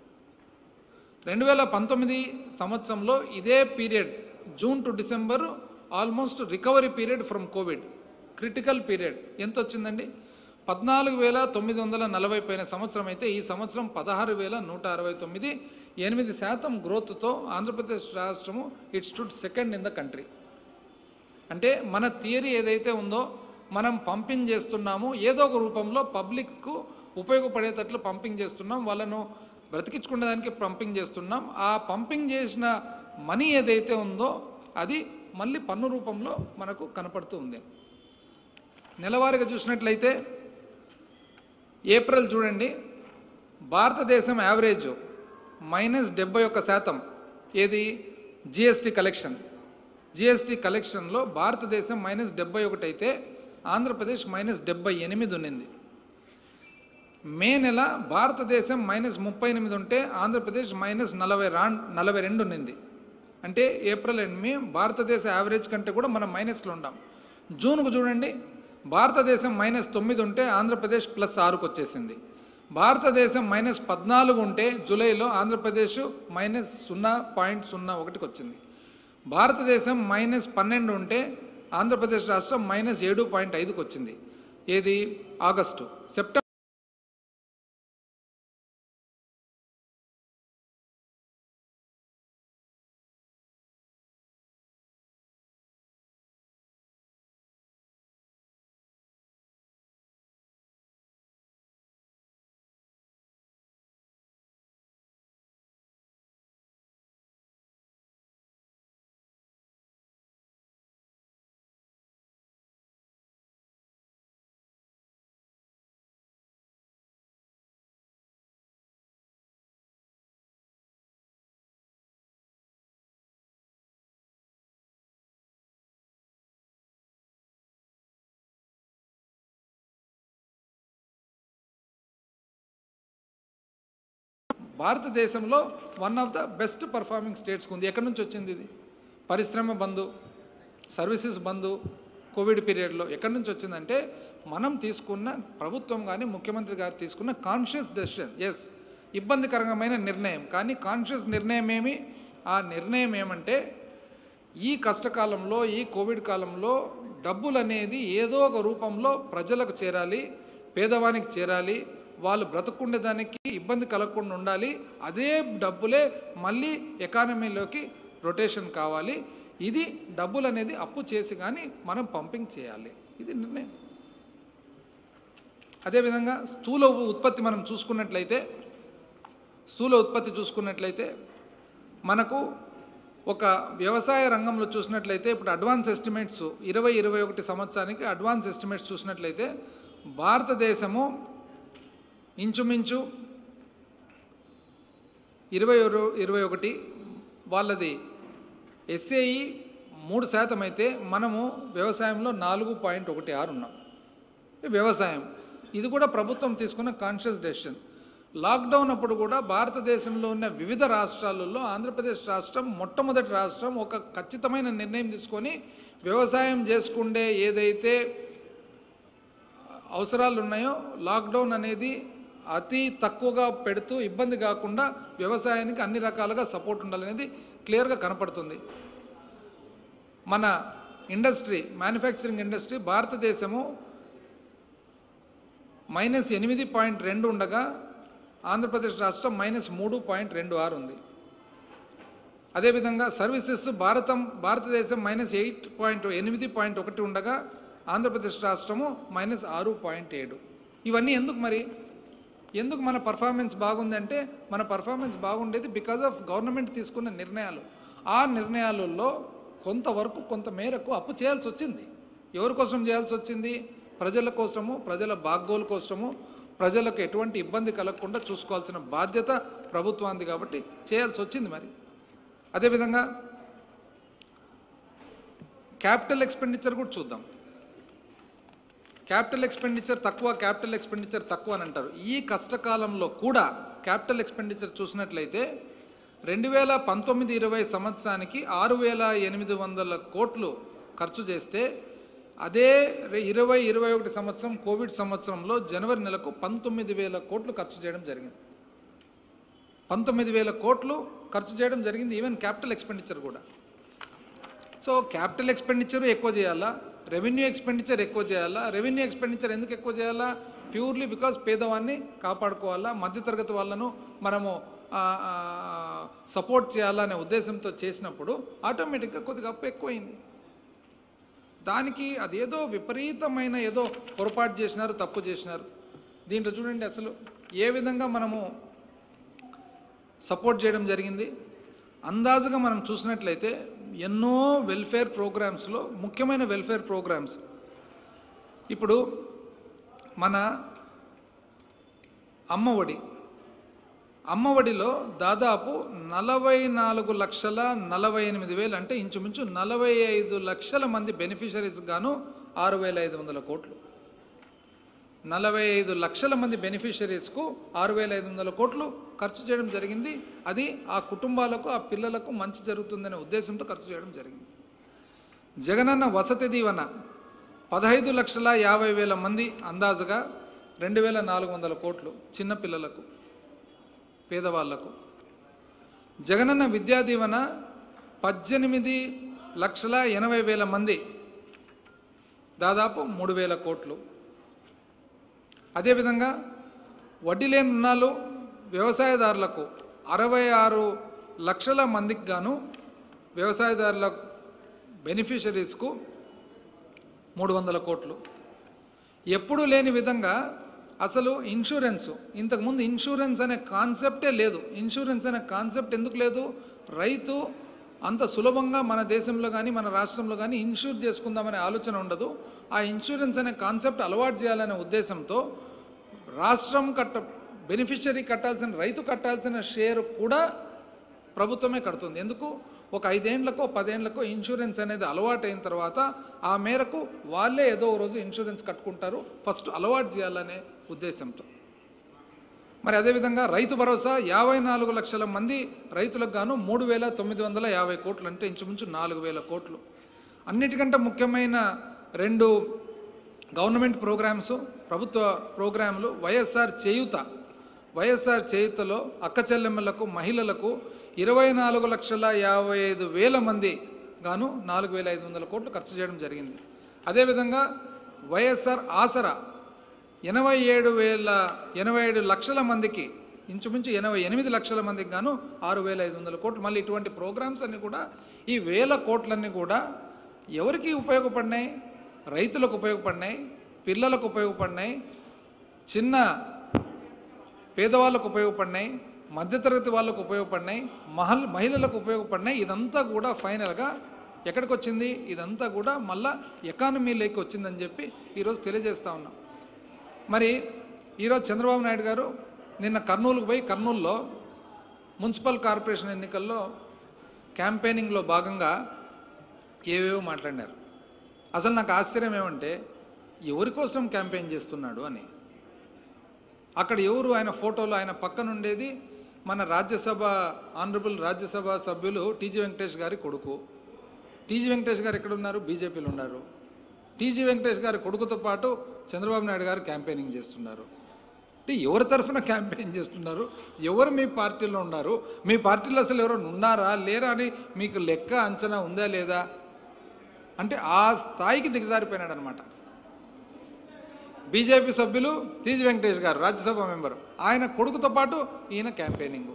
రెండు వేల పంతొమ్మిది సంవత్సరంలో ఇదే period June to December almost recovery period from Covid critical period ఎంత వచ్చిందండి పద్నాలుగు వేల తొమ్మిది వందల నలభై పైన సంవత్సరం అయితే ఈ సంవత్సరం పదహారు వేల నూట అరవై తొమ్మిది ఎనిమిది శాతం గ్రోత్తో ఆంధ్రప్రదేశ్ రాష్ట్రము it stood second in the country అంటే మన థియరీ ఏదైతే ఉందో మనం పంపింగ్ చేస్తున్నాము ఏదో ఒక రూపంలో పబ్లిక్కు ఉపయోగపడేటట్లు పంపింగ్ చేస్తున్నాం వాళ్ళను బ్రతికించుకునేదానికి పంపింగ్ చేస్తున్నాం ఆ పంపింగ్ చేసిన మనీ ఏదైతే ఉందో అది మళ్ళీ పన్ను రూపంలో మనకు కనపడుతూ ఉంది నెలవారీగా చూసినట్లయితే ఏప్రిల్ చూడండి భారతదేశం యావరేజ్ మైనస్ డెబ్బై ఒక్క శాతం ఏది జిఎస్టీ కలెక్షన్ జిఎస్టీ కలెక్షన్లో భారతదేశం మైనస్ డెబ్బై ఒకటి అయితే ఆంధ్రప్రదేశ్ మైనస్ డెబ్బై ఎనిమిది ఉన్నింది మే నెల భారతదేశం మైనస్ ముప్పై ఎనిమిది ఉంటే ఆంధ్రప్రదేశ్ మైనస్ నలభై రా నలభై రెండు ఉన్నింది అంటే ఏప్రిల్ అండ్ మే భారతదేశ యావరేజ్ కంటే కూడా మనం మైనస్లో ఉంటాం జూన్కు చూడండి భారతదేశం మైనస్ తొమ్మిది ఉంటే ఆంధ్రప్రదేశ్ ప్లస్ ఆరుకు వచ్చేసింది భారతదేశం మైనస్ పద్నాలుగు ఉంటే జూలైలో ఆంధ్రప్రదేశ్ మైనస్ సున్నా పాయింట్ సున్నా ఒకటికి వచ్చింది భారతదేశం మైనస్ పన్నెండు ఉంటే ఆంధ్రప్రదేశ్ రాష్ట్రం మైనస్ ఏడు పాయింట్ ఐదుకి వచ్చింది ఏది ఆగస్టు సెప్టెంబర్ భారతదేశంలో one of the best performing స్టేట్స్కి ఉంది ఎక్కడి నుంచి వచ్చింది ఇది పరిశ్రమ బంధు సర్వీసెస్ బంధు కోవిడ్ పీరియడ్లో ఎక్కడి నుంచి వచ్చిందంటే మనం తీసుకున్న ప్రభుత్వం కానీ ముఖ్యమంత్రి గారు తీసుకున్న కాన్షియస్ డెసిషన్ ఎస్ ఇబ్బందికరమైన నిర్ణయం కానీ కాన్షియస్ నిర్ణయం ఏమి ఆ నిర్ణయం ఏమంటే ఈ కష్టకాలంలో ఈ కోవిడ్ కాలంలో డబ్బులు అనేది ఏదో ఒక రూపంలో ప్రజలకు చేరాలి పేదవానికి చేరాలి వాళ్ళు బ్రతుకుండేదానికి ఇబ్బంది కలగకుండా ఉండాలి అదే డబ్బులే మళ్ళీ ఎకానమీలోకి రొటేషన్ కావాలి ఇది డబ్బులు అనేది అప్పు చేసి కానీ మనం పంపింగ్ చేయాలి ఇది నిర్ణయం అదేవిధంగా స్థూల ఉత్పత్తి మనం చూసుకున్నట్లయితే స్థూల ఉత్పత్తి చూసుకున్నట్లయితే మనకు ఒక వ్యవసాయ రంగంలో చూసినట్లయితే ఇప్పుడు అడ్వాన్స్ ఎస్టిమేట్స్ ఇరవై ఇరవై ఒకటి సంవత్సరానికి అడ్వాన్స్ ఎస్టిమేట్స్ చూసినట్లయితే భారతదేశము ఇంచుమించు ఇరవై ఇరవై ఒకటి వాళ్ళది ఎస్ఏఈ మూడు శాతం అయితే మనము వ్యవసాయంలో నాలుగు పాయింట్ ఒకటి ఆరు ఉన్నాం వ్యవసాయం ఇది కూడా ప్రభుత్వం తీసుకున్న కాన్షియస్ డెసిషన్ లాక్డౌన్ అప్పుడు కూడా భారతదేశంలో ఉన్న వివిధ రాష్ట్రాలలో ఆంధ్రప్రదేశ్ రాష్ట్రం మొట్టమొదటి రాష్ట్రం ఒక ఖచ్చితమైన నిర్ణయం తీసుకొని వ్యవసాయం చేసుకుండే ఏదైతే అవసరాలు ఉన్నాయో లాక్డౌన్ అనేది అతి తక్కువగా పెడుతూ ఇబ్బంది కాకుండా వ్యవసాయానికి అన్ని రకాలుగా సపోర్ట్ ఉండాలనేది క్లియర్గా కనపడుతుంది మన ఇండస్ట్రీ మ్యానుఫ్యాక్చరింగ్ ఇండస్ట్రీ భారతదేశము మైనస్ ఎనిమిది పాయింట్ రెండు ఉండగా ఆంధ్రప్రదేశ్ రాష్ట్రం మైనస్ మూడు పాయింట్ రెండు ఆరు ఉంది అదేవిధంగా సర్వీసెస్ భారతం భారతదేశం మైనస్ ఎయిట్ పాయింట్ ఎనిమిది పాయింట్ ఒకటి ఉండగా ఆంధ్రప్రదేశ్ రాష్ట్రము మైనస్ ఆరు పాయింట్ ఏడు ఇవన్నీ ఎందుకు మరి ఎందుకు మన పర్ఫార్మెన్స్ బాగుందంటే మన పర్ఫార్మెన్స్ బాగుండేది బికాజ్ ఆఫ్ గవర్నమెంట్ తీసుకున్న నిర్ణయాలు ఆ నిర్ణయాలలో కొంతవరకు కొంత మేరకు అప్పు చేయాల్సి వచ్చింది ఎవరి కోసం చేయాల్సి వచ్చింది ప్రజల కోసము ప్రజల బాగోలు కోసము ప్రజలకు ఎటువంటి ఇబ్బంది కలగకుండా చూసుకోవాల్సిన బాధ్యత ప్రభుత్వానికి కాబట్టి చేయాల్సి వచ్చింది మరి అదేవిధంగా క్యాపిటల్ ఎక్స్పెండిచర్ కూడా చూద్దాం క్యాపిటల్ ఎక్స్పెండిచర్ తక్కువ క్యాపిటల్ ఎక్స్పెండిచర్ తక్కువ అని అంటారు ఈ కష్టకాలంలో కూడా క్యాపిటల్ ఎక్స్పెండిచర్ చూసినట్లయితే రెండు వేల పంతొమ్మిది ఇరవై సంవత్సరానికి ఆరు వేల ఎనిమిది వందల కోట్లు ఖర్చు చేస్తే అదే రె- ఇరవై ఇరవై ఒకటి సంవత్సరం కోవిడ్ సంవత్సరంలో జనవరి నెలకు పంతొమ్మిది వేల కోట్లు ఖర్చు చేయడం జరిగింది పంతొమ్మిది వేల కోట్లు ఖర్చు చేయడం జరిగింది ఈవెన్ క్యాపిటల్ ఎక్స్పెండిచర్ కూడా సో క్యాపిటల్ ఎక్స్పెండిచర్ ఎక్కువ చేయాలా రెవెన్యూ ఎక్స్పెండిచర్ ఎక్కువ చేయాలా రెవెన్యూ ఎక్స్పెండిచర్ ఎందుకు ఎక్కువ చేయాలా ప్యూర్లీ బికాజ్ పేదవాన్ని కాపాడుకోవాలా మధ్యతరగతి వాళ్ళను మనము సపోర్ట్ చేయాలా అనే ఉద్దేశంతో చేసినప్పుడు ఆటోమేటిక్గా కొద్దిగా అప్పు ఎక్కువైంది దానికి అదేదో విపరీతమైన ఏదో పొరపాటు చేసినారు తప్పు చేసినారు దీంట్లో చూడండి అసలు ఏ విధంగా మనము సపోర్ట్ చేయడం జరిగింది అందాజుగా మనం చూసినట్లయితే ఎన్నో వెల్ఫేర్ ప్రోగ్రామ్స్లో ముఖ్యమైన వెల్ఫేర్ ప్రోగ్రామ్స్ ఇప్పుడు మన అమ్మఒడి అమ్మఒడిలో దాదాపు నలభై నాలుగు లక్షల నలభై ఎనిమిది వేలు అంటే ఇంచుమించు నలభై ఐదు లక్షల మంది బెనిఫిషరీస్ గాను ఆరు వేల ఐదు వందల కోట్లు నలభై ఐదు లక్షల మంది బెనిఫిషరీస్కు ఆరు వేల ఐదు వందల కోట్లు ఖర్చు చేయడం జరిగింది అది ఆ కుటుంబాలకు ఆ పిల్లలకు మంచి జరుగుతుందనే ఉద్దేశంతో ఖర్చు చేయడం జరిగింది జగనన్న వసతి దీవెన పదహైదు లక్షల యాభై వేల మంది అందాజుగా రెండు వేల నాలుగు వందల కోట్లు చిన్న పిల్లలకు పేదవాళ్లకు జగనన్న విద్యా దీవెన పద్దెనిమిది లక్షల ఎనభై వేల మంది దాదాపు మూడు వేల కోట్లు అదేవిధంగా వడ్డీ లేని రుణాలు వ్యవసాయదారులకు అరవై ఆరు లక్షల మందికి గాను వ్యవసాయదారుల బెనిఫిషరీస్కు మూడు వందల కోట్లు ఎప్పుడూ లేని విధంగా అసలు ఇన్సూరెన్స్ ఇంతకుముందు ఇన్సూరెన్స్ అనే కాన్సెప్టే లేదు ఇన్సూరెన్స్ అనే కాన్సెప్ట్ ఎందుకు లేదు రైతు అంత సులభంగా మన దేశంలో కానీ మన రాష్ట్రంలో కానీ ఇన్సూర్ చేసుకుందామనే ఆలోచన ఉండదు ఆ ఇన్సూరెన్స్ అనే కాన్సెప్ట్ అలవాటు చేయాలనే ఉద్దేశంతో రాష్ట్రం కట్ట బెనిఫిషరీ కట్టాల్సిన రైతు కట్టాల్సిన షేర్ కూడా ప్రభుత్వమే కడుతుంది ఎందుకు ఒక ఐదేండ్లకో పదేండ్లకో ఇన్సూరెన్స్ అనేది అలవాటు అయిన తర్వాత ఆ మేరకు వాళ్ళే ఏదో ఒక రోజు ఇన్సూరెన్స్ కట్టుకుంటారు ఫస్ట్ అలవాటు చేయాలనే ఉద్దేశంతో మరి అదేవిధంగా రైతు భరోసా యాభై నాలుగు లక్షల మంది రైతులకు గాను మూడు వేల తొమ్మిది వందల యాభై కోట్లు అంటే ఇంచుమించు నాలుగు వేల కోట్లు అన్నిటికంటే ముఖ్యమైన రెండు గవర్నమెంట్ ప్రోగ్రామ్స్ ప్రభుత్వ ప్రోగ్రాంలు వైఎస్ఆర్ చేయూత వైఎస్ఆర్ చేయూతలో అక్క చెల్లెమ్మలకు మహిళలకు ఇరవై నాలుగు లక్షల యాభై ఐదు వేల మంది గాను నాలుగు వేల ఐదు వందల కోట్లు ఖర్చు చేయడం జరిగింది అదేవిధంగా వైఎస్ఆర్ ఆసరా ఎనభై ఏడు వేల ఎనభై ఏడు లక్షల మందికి ఇంచుమించు ఎనభై ఎనిమిది లక్షల మందికి గాను ఆరు వేల ఐదు వందల కోట్లు మళ్ళీ ఇటువంటి ప్రోగ్రామ్స్ అన్నీ కూడా ఈ వేల కోట్లన్నీ కూడా ఎవరికి ఉపయోగపడినాయి రైతులకు ఉపయోగపడినాయి పిల్లలకు ఉపయోగపడినాయి చిన్న పేదవాళ్ళకు ఉపయోగపడినాయి మధ్యతరగతి వాళ్ళకు ఉపయోగపడినాయి మహల్ మహిళలకు ఉపయోగపడినాయి ఇదంతా కూడా ఫైనల్గా ఎక్కడికి వచ్చింది ఇదంతా కూడా మళ్ళా ఎకానమీలోకి వచ్చిందని చెప్పి ఈరోజు తెలియజేస్తా ఉన్నాం మరి ఈరోజు చంద్రబాబు నాయుడు గారు నిన్న కర్నూలుకు పోయి కర్నూలులో మున్సిపల్ కార్పొరేషన్ ఎన్నికల్లో క్యాంపెయినింగ్లో భాగంగా ఏవేవో మాట్లాడినారు అసలు నాకు ఆశ్చర్యం ఏమంటే ఎవరి కోసం క్యాంపెయిన్ చేస్తున్నాడు అని అక్కడ ఎవరు ఆయన ఫోటోలో ఆయన పక్కన ఉండేది మన రాజ్యసభ ఆనరబుల్ రాజ్యసభ సభ్యులు టీజీ వెంకటేష్ గారి కొడుకు టీజీ వెంకటేష్ గారు ఎక్కడ ఉన్నారు బీజేపీలో ఉన్నారు టీజీ వెంకటేష్ గారి కొడుకుతో పాటు చంద్రబాబు నాయుడు గారు క్యాంపెయినింగ్ చేస్తున్నారు అంటే ఎవరి తరఫున క్యాంపెయిన్ చేస్తున్నారు ఎవరు మీ పార్టీలో ఉన్నారు మీ పార్టీలో అసలు ఎవరైనా ఉన్నారా లేరా అని మీకు లెక్క అంచనా ఉందా లేదా అంటే ఆ స్థాయికి దిగజారిపోయినాడు అనమాట బీజేపీ సభ్యులు తీజి వెంకటేష్ గారు రాజ్యసభ మెంబర్ ఆయన కొడుకుతో పాటు ఈయన క్యాంపెయినింగ్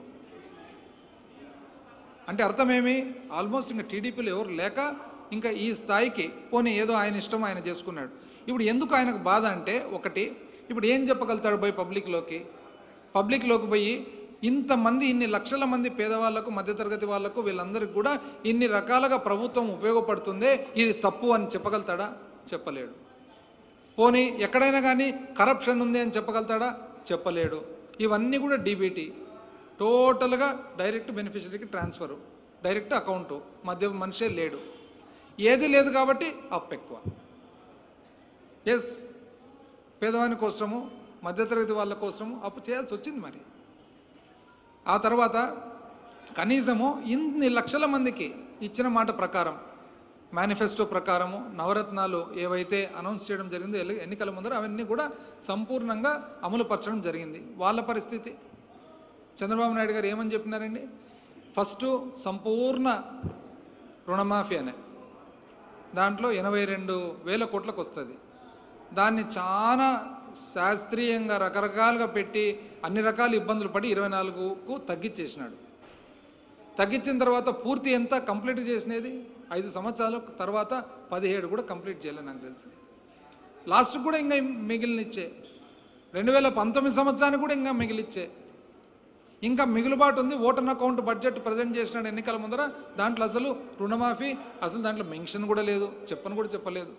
అంటే అర్థమేమి ఆల్మోస్ట్ ఇంకా టీడీపీలో ఎవరు లేక ఇంకా ఈ స్థాయికి పోనీ ఏదో ఆయన ఇష్టం ఆయన చేసుకున్నాడు ఇప్పుడు ఎందుకు ఆయనకు బాధ అంటే ఒకటి ఇప్పుడు ఏం చెప్పగలుగుతాడు పోయి పబ్లిక్లోకి పబ్లిక్లోకి పోయి ఇంతమంది ఇన్ని లక్షల మంది పేదవాళ్లకు మధ్యతరగతి వాళ్లకు వీళ్ళందరికీ కూడా ఇన్ని రకాలుగా ప్రభుత్వం ఉపయోగపడుతుందే ఇది తప్పు అని చెప్పగలుగుతాడా చెప్పలేడు పోనీ ఎక్కడైనా కానీ కరప్షన్ ఉంది అని చెప్పగలుగుతాడా చెప్పలేడు ఇవన్నీ కూడా డీబీటీ టోటల్గా డైరెక్ట్ బెనిఫిషరీకి ట్రాన్స్ఫరు డైరెక్ట్ అకౌంటు మధ్య మనిషే లేడు ఏది లేదు కాబట్టి అప్ ఎక్కువ ఎస్ పేదవాని కోసము మధ్యతరగతి వాళ్ళ కోసము అప్పు చేయాల్సి వచ్చింది మరి ఆ తర్వాత కనీసము ఇన్ని లక్షల మందికి ఇచ్చిన మాట ప్రకారం మేనిఫెస్టో ప్రకారము నవరత్నాలు ఏవైతే అనౌన్స్ చేయడం జరిగిందో ఎల్లి- ఎన్నికల ముందర అవన్నీ కూడా సంపూర్ణంగా అమలు పరచడం జరిగింది వాళ్ళ పరిస్థితి చంద్రబాబు నాయుడు గారు ఏమని చెప్పినారండి ఫస్ట్ సంపూర్ణ రుణమాఫీ అనే దాంట్లో ఎనభై రెండు వేల కోట్లకు వస్తుంది దాన్ని చాలా శాస్త్రీయంగా రకరకాలుగా పెట్టి అన్ని రకాల ఇబ్బందులు పడి ఇరవై నాలుగుకు తగ్గించేసినాడు తగ్గించిన తర్వాత పూర్తి ఎంత కంప్లీట్ చేసినది ఐదు సంవత్సరాల తర్వాత పదిహేడు కూడా కంప్లీట్ చేయలేదు నాకు తెలిసి లాస్ట్ కూడా ఇంకా మిగిలినిచ్చే రెండు వేల పంతొమ్మిది సంవత్సరానికి కూడా ఇంకా మిగిలిచ్చే ఇంకా మిగులుబాటు ఉంది ఓటర్ అకౌంట్ బడ్జెట్ ప్రజెంట్ చేసినాడు ఎన్నికల ముందర దాంట్లో అసలు రుణమాఫీ అసలు దాంట్లో మెన్షన్ కూడా లేదు చెప్పని కూడా చెప్పలేదు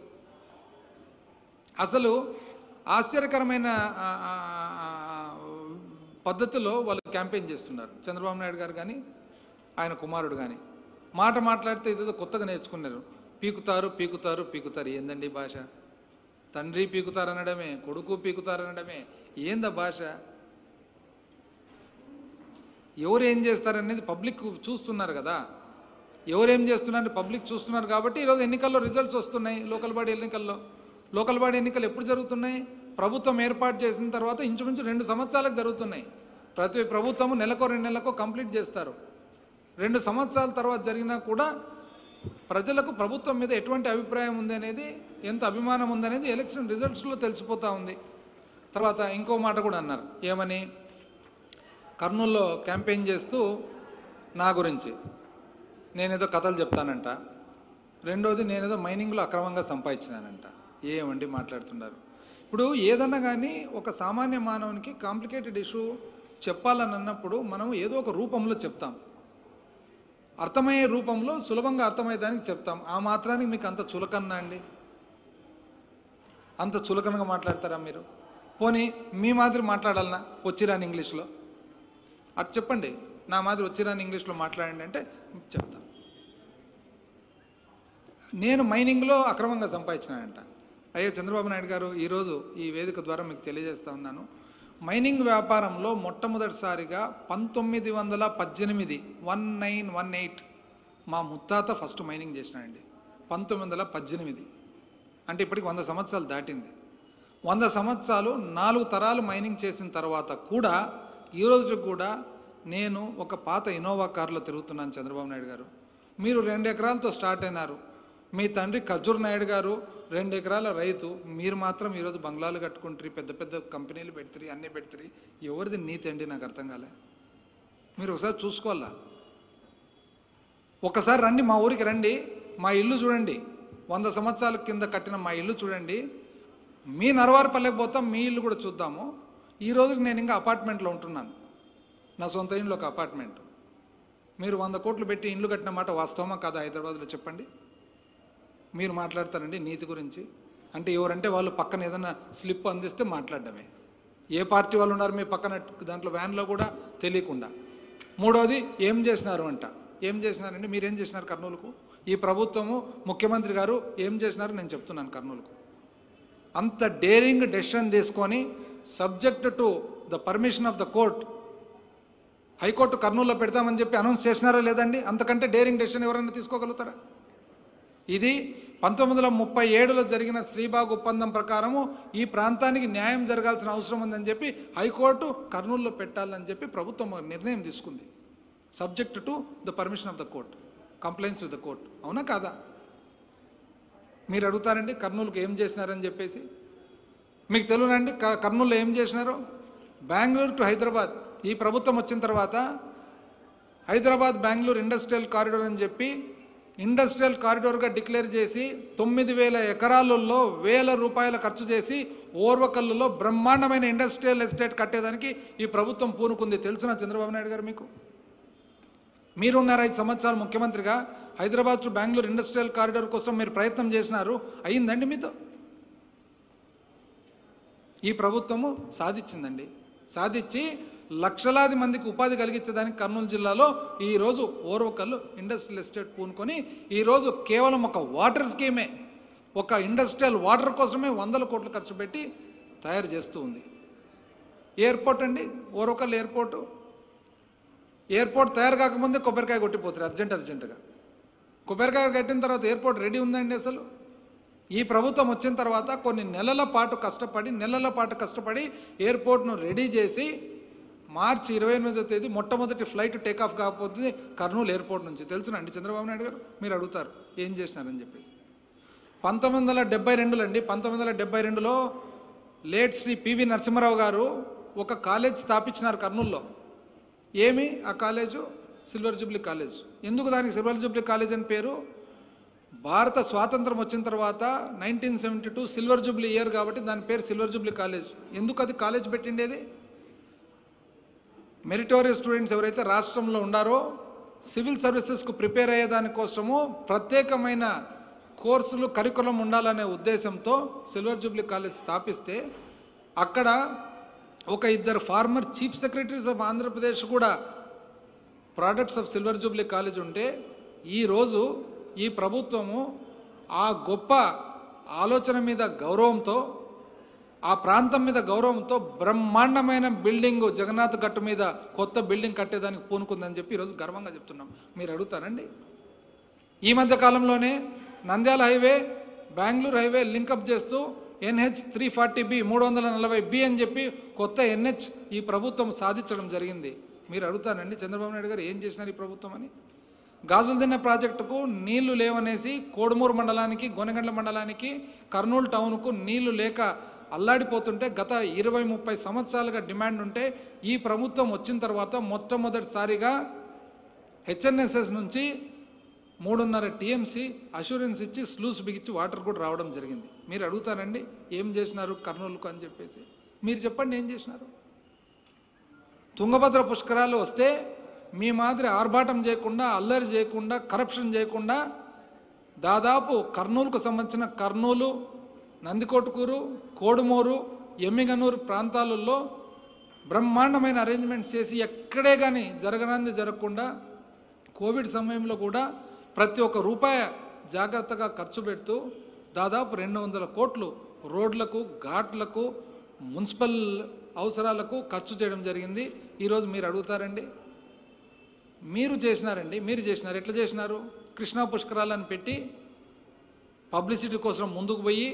అసలు ఆశ్చర్యకరమైన ఆ, ఆ, ఆ, పద్ధతిలో వాళ్ళు క్యాంపెయిన్ చేస్తున్నారు చంద్రబాబు నాయుడు గారు కానీ ఆయన కుమారుడు కానీ మాట మాట్లాడితే ఇదేదో కొత్తగా నేర్చుకున్నారు పీకుతారు పీకుతారు పీకుతారు ఏందండి ఈ భాష తండ్రి పీకుతారు అనడమే కొడుకు పీకుతారు అనడమే ఏందా భాష ఎవరు ఏం చేస్తారనేది పబ్లిక్ చూస్తున్నారు కదా ఎవరు ఏం చేస్తున్నారని పబ్లిక్ చూస్తున్నారు కాబట్టి ఈరోజు ఎన్నికల్లో రిజల్ట్స్ వస్తున్నాయి లోకల్ బాడీ ఎన్నికల్లో లోకల్ బాడీ ఎన్నికలు ఎప్పుడు జరుగుతున్నాయి ప్రభుత్వం ఏర్పాటు చేసిన తర్వాత ఇంచుమించు రెండు సంవత్సరాలకు జరుగుతున్నాయి ప్రతి ప్రభుత్వము నెలకో రెండు నెలలకో కంప్లీట్ చేస్తారు రెండు సంవత్సరాల తర్వాత జరిగినా కూడా ప్రజలకు ప్రభుత్వం మీద ఎటువంటి అభిప్రాయం ఉంది అనేది ఎంత అభిమానం ఉందనేది ఎలక్షన్ రిజల్ట్స్లో తెలిసిపోతూ ఉంది తర్వాత ఇంకో మాట కూడా అన్నారు ఏమని కర్నూల్లో క్యాంపెయిన్ చేస్తూ నా గురించి నేనేదో కథలు చెప్తానంట రెండోది నేనేదో మైనింగ్లో అక్రమంగా సంపాదించినానంట ఏమండి మాట్లాడుతున్నారు ఇప్పుడు ఏదన్నా కానీ ఒక సామాన్య మానవునికి కాంప్లికేటెడ్ ఇష్యూ చెప్పాలని అన్నప్పుడు మనం ఏదో ఒక రూపంలో చెప్తాం అర్థమయ్యే రూపంలో సులభంగా అర్థమయ్యేదానికి చెప్తాం ఆ మాత్రానికి మీకు అంత చులకన్నా అండి అంత చులకనగా మాట్లాడతారా మీరు పోనీ మీ మాదిరి మాట్లాడాలనా వచ్చిరాని ఇంగ్లీష్లో అటు చెప్పండి నా మాదిరి వచ్చిరాని ఇంగ్లీష్లో మాట్లాడండి అంటే చెప్తా నేను మైనింగ్లో అక్రమంగా సంపాదించినానంట అయ్యో చంద్రబాబు నాయుడు గారు ఈరోజు ఈ వేదిక ద్వారా మీకు తెలియజేస్తా ఉన్నాను మైనింగ్ వ్యాపారంలో మొట్టమొదటిసారిగా పంతొమ్మిది వందల పద్దెనిమిది వన్ నైన్ వన్ ఎయిట్ మా ముత్తాత ఫస్ట్ మైనింగ్ చేసినాడండి పంతొమ్మిది వందల పద్దెనిమిది అంటే ఇప్పటికి వంద సంవత్సరాలు దాటింది వంద సంవత్సరాలు నాలుగు తరాలు మైనింగ్ చేసిన తర్వాత కూడా ఈ రోజు కూడా నేను ఒక పాత ఇన్నోవా కారులో తిరుగుతున్నాను చంద్రబాబు నాయుడు గారు మీరు రెండు ఎకరాలతో స్టార్ట్ అయినారు మీ తండ్రి ఖజూర్ నాయుడు గారు రెండు ఎకరాల రైతు మీరు మాత్రం ఈరోజు బంగ్లాలు కట్టుకుంటారు పెద్ద పెద్ద కంపెనీలు పెడతారు అన్నీ పెడతారు ఎవరిది నీతి అండి నాకు అర్థం కాలే మీరు ఒకసారి చూసుకోవాలా ఒకసారి రండి మా ఊరికి రండి మా ఇల్లు చూడండి వంద సంవత్సరాల కింద కట్టిన మా ఇల్లు చూడండి మీ నరవారిపల్లెకి పోతాం మీ ఇల్లు కూడా చూద్దాము ఈ రోజుకి నేను ఇంకా అపార్ట్మెంట్లో ఉంటున్నాను నా సొంత ఇంట్లో ఒక అపార్ట్మెంట్ మీరు వంద కోట్లు పెట్టి ఇండ్లు కట్టిన మాట వాస్తవమా కాదా హైదరాబాద్లో చెప్పండి మీరు మాట్లాడతారండి నీతి గురించి అంటే ఎవరంటే వాళ్ళు పక్కన ఏదైనా స్లిప్ అందిస్తే మాట్లాడడమే ఏ పార్టీ వాళ్ళు ఉన్నారు మీ పక్కన దాంట్లో వ్యాన్లో కూడా తెలియకుండా మూడోది ఏం చేసినారు అంట ఏం చేసినారండి మీరేం చేసినారు కర్నూలుకు ఈ ప్రభుత్వము ముఖ్యమంత్రి గారు ఏం చేసినారు నేను చెప్తున్నాను కర్నూలుకు అంత డేరింగ్ డెసిషన్ తీసుకొని subject to the permission of the court high court కర్నూలులో పెడతామని చెప్పి అనౌన్స్ చేసినారా లేదండి అంతకంటే డేరింగ్ డెసిషన్ ఎవరైనా తీసుకోగలుగుతారా ఇది పంతొమ్మిది వందల ముప్పై ఏడులో జరిగిన శ్రీబాగ్ ఒప్పందం ప్రకారము ఈ ప్రాంతానికి న్యాయం జరగాల్సిన అవసరం ఉందని చెప్పి హైకోర్టు కర్నూలులో పెట్టాలని చెప్పి ప్రభుత్వం ఒక నిర్ణయం తీసుకుంది subject to the permission of the court complaints with the court అవునా కాదా మీరు అడుగుతారండి కర్నూలుకి ఏం చేసినారని చెప్పేసి మీకు తెలుగునండి క- కర్నూలులో ఏం చేసినారు బెంగళూరు టు హైదరాబాద్ ఈ ప్రభుత్వం వచ్చిన తర్వాత హైదరాబాద్ బెంగళూరు ఇండస్ట్రియల్ కారిడోర్ అని చెప్పి ఇండస్ట్రియల్ కారిడోర్గా డిక్లేర్ చేసి తొమ్మిది వేల ఎకరాలలో వేల రూపాయల ఖర్చు చేసి ఓర్వకల్లులో బ్రహ్మాండమైన ఇండస్ట్రియల్ ఎస్టేట్ కట్టేదానికి ఈ ప్రభుత్వం పూనుకుంది తెలుసునా చంద్రబాబు నాయుడు గారు మీకు మీరున్నారు ఐదు సంవత్సరాలు ముఖ్యమంత్రిగా Hyderabad to Bengaluru industrial corridor కోసం మీరు ప్రయత్నం చేసినారు అయ్యిందండి మీతో ఈ ప్రభుత్వము సాధించిందండి సాధించి లక్షలాది మందికి ఉపాధి కలిగించడానికి కర్నూలు జిల్లాలో ఈరోజు ఓర్వకల్లు ఇండస్ట్రియల్ ఎస్టేట్ పూనుకొని ఈరోజు కేవలం ఒక వాటర్ స్కీమే ఒక ఇండస్ట్రియల్ వాటర్ కోసమే వందల కోట్లు ఖర్చు పెట్టి తయారు చేస్తూ ఉంది ఎయిర్పోర్ట్ అండి ఓర్వకల్ ఎయిర్పోర్టు ఎయిర్పోర్ట్ తయారు కాకముందే కొబ్బరికాయ కొట్టిపోతారు అర్జెంట్ అర్జెంటుగా కొబ్బరికాయ కట్టిన తర్వాత ఎయిర్పోర్ట్ రెడీ ఉందండి అసలు ఈ ప్రభుత్వం వచ్చిన తర్వాత కొన్ని నెలల పాటు కష్టపడి నెలల పాటు కష్టపడి ఎయిర్పోర్ట్ను రెడీ చేసి మార్చి ఇరవై ఎనిమిదో తేదీ మొట్టమొదటి ఫ్లైట్ టేక్ ఆఫ్ కాకపోతే కర్నూలు ఎయిర్పోర్ట్ నుంచి తెలుసునండి చంద్రబాబు నాయుడు గారు మీరు అడుగుతారు ఏం చేసినారని చెప్పేసి పంతొమ్మిది వందల డెబ్బై రెండులో అండి పంతొమ్మిది వందల డెబ్బై రెండులో లేట్ శ్రీ పివి నరసింహారావు గారు ఒక కాలేజ్ స్థాపించినారు కర్నూలులో ఏమి ఆ కాలేజు సిల్వర్ జూబ్లీ కాలేజ్ ఎందుకు దానికి సిల్వర్ జూబ్లీ కాలేజ్ అని పేరు భారత స్వాతంత్రం వచ్చిన తర్వాత nineteen seventy two silver jubilee year కాబట్టి దాని పేరు సిల్వర్ జూబ్లీ కాలేజ్ ఎందుకు అది కాలేజ్ పెట్టిండేది మెరిటోరియస్ స్టూడెంట్స్ ఎవరైతే రాష్ట్రంలో ఉండారో సివిల్ సర్వీసెస్కు ప్రిపేర్ అయ్యే దానికోసము ప్రత్యేకమైన కోర్సులు కరికులం ఉండాలనే ఉద్దేశంతో సిల్వర్ జూబ్లీ కాలేజ్ స్థాపిస్తే అక్కడ ఒక ఇద్దరు former chief secretaries of Andhra Pradesh కూడా products of silver jubilee college ఉంటే ఈరోజు ఈ ప్రభుత్వము ఆ గొప్ప ఆలోచన మీద గౌరవంతో ఆ ప్రాంతం మీద గౌరవంతో బ్రహ్మాండమైన బిల్డింగ్ జగన్నాథ్ గట్టు మీద కొత్త బిల్డింగ్ కట్టేదానికి పూనుకుందని చెప్పి ఈరోజు గర్వంగా చెప్తున్నాం మీరు అడుగుతారండి ఈ మధ్య కాలంలోనే Nandyal highway Bengaluru highway link up చేస్తూ ఎన్హెచ్ త్రీ ఫార్టీ బి మూడు వందల నలభై బి అని చెప్పి కొత్త ఎన్హెచ్ ఈ ప్రభుత్వం సాధించడం జరిగింది మీరు అడుగుతానండి చంద్రబాబు నాయుడు గారు ఏం చేసినారు ఈ ప్రభుత్వం అని గాజుల దిన్న ప్రాజెక్టుకు నీళ్లు లేవనేసి కోడుమూరు మండలానికి గొనగండ్ల మండలానికి కర్నూలు టౌన్కు నీళ్లు లేక అల్లాడిపోతుంటే గత ఇరవై ముప్పై సంవత్సరాలుగా డిమాండ్ ఉంటే ఈ ప్రభుత్వం వచ్చిన తర్వాత మొట్టమొదటిసారిగా హెచ్ఎన్ఎస్ఎస్ నుంచి మూడున్నర టీఎంసీ అష్యూరెన్స్ ఇచ్చి స్లూస్ బిగించి వాటర్ కూడా రావడం జరిగింది మీరు అడుగుతారండి ఏం చేసినారు కర్నూలుకు అని చెప్పేసి మీరు చెప్పండి ఏం చేసినారు తుంగభద్ర పుష్కరాలు వస్తే మీ మాదిరి ఆర్భాటం చేయకుండా అల్లరి చేయకుండా కరప్షన్ చేయకుండా దాదాపు కర్నూలుకు సంబంధించిన కర్నూలు నందికొట్కూరు కోడుమూరు ఎమ్మిగనూరు ప్రాంతాలలో బ్రహ్మాండమైన అరేంజ్మెంట్స్ చేసి ఎక్కడే కానీ జరగనంది జరగకుండా కోవిడ్ సమయంలో కూడా ప్రతి ఒక్క రూపాయి జాగ్రత్తగా ఖర్చు పెడుతూ దాదాపు రెండు వందల కోట్లు రోడ్లకు ఘాట్లకు మున్సిపల్ అవసరాలకు ఖర్చు చేయడం జరిగింది ఈరోజు మీరు అడుగుతారండి మీరు చేసినారండి మీరు చేసినారు ఎట్లా చేసినారు కృష్ణా పుష్కరాలను పెట్టి పబ్లిసిటీ కోసం ముందుకు పోయి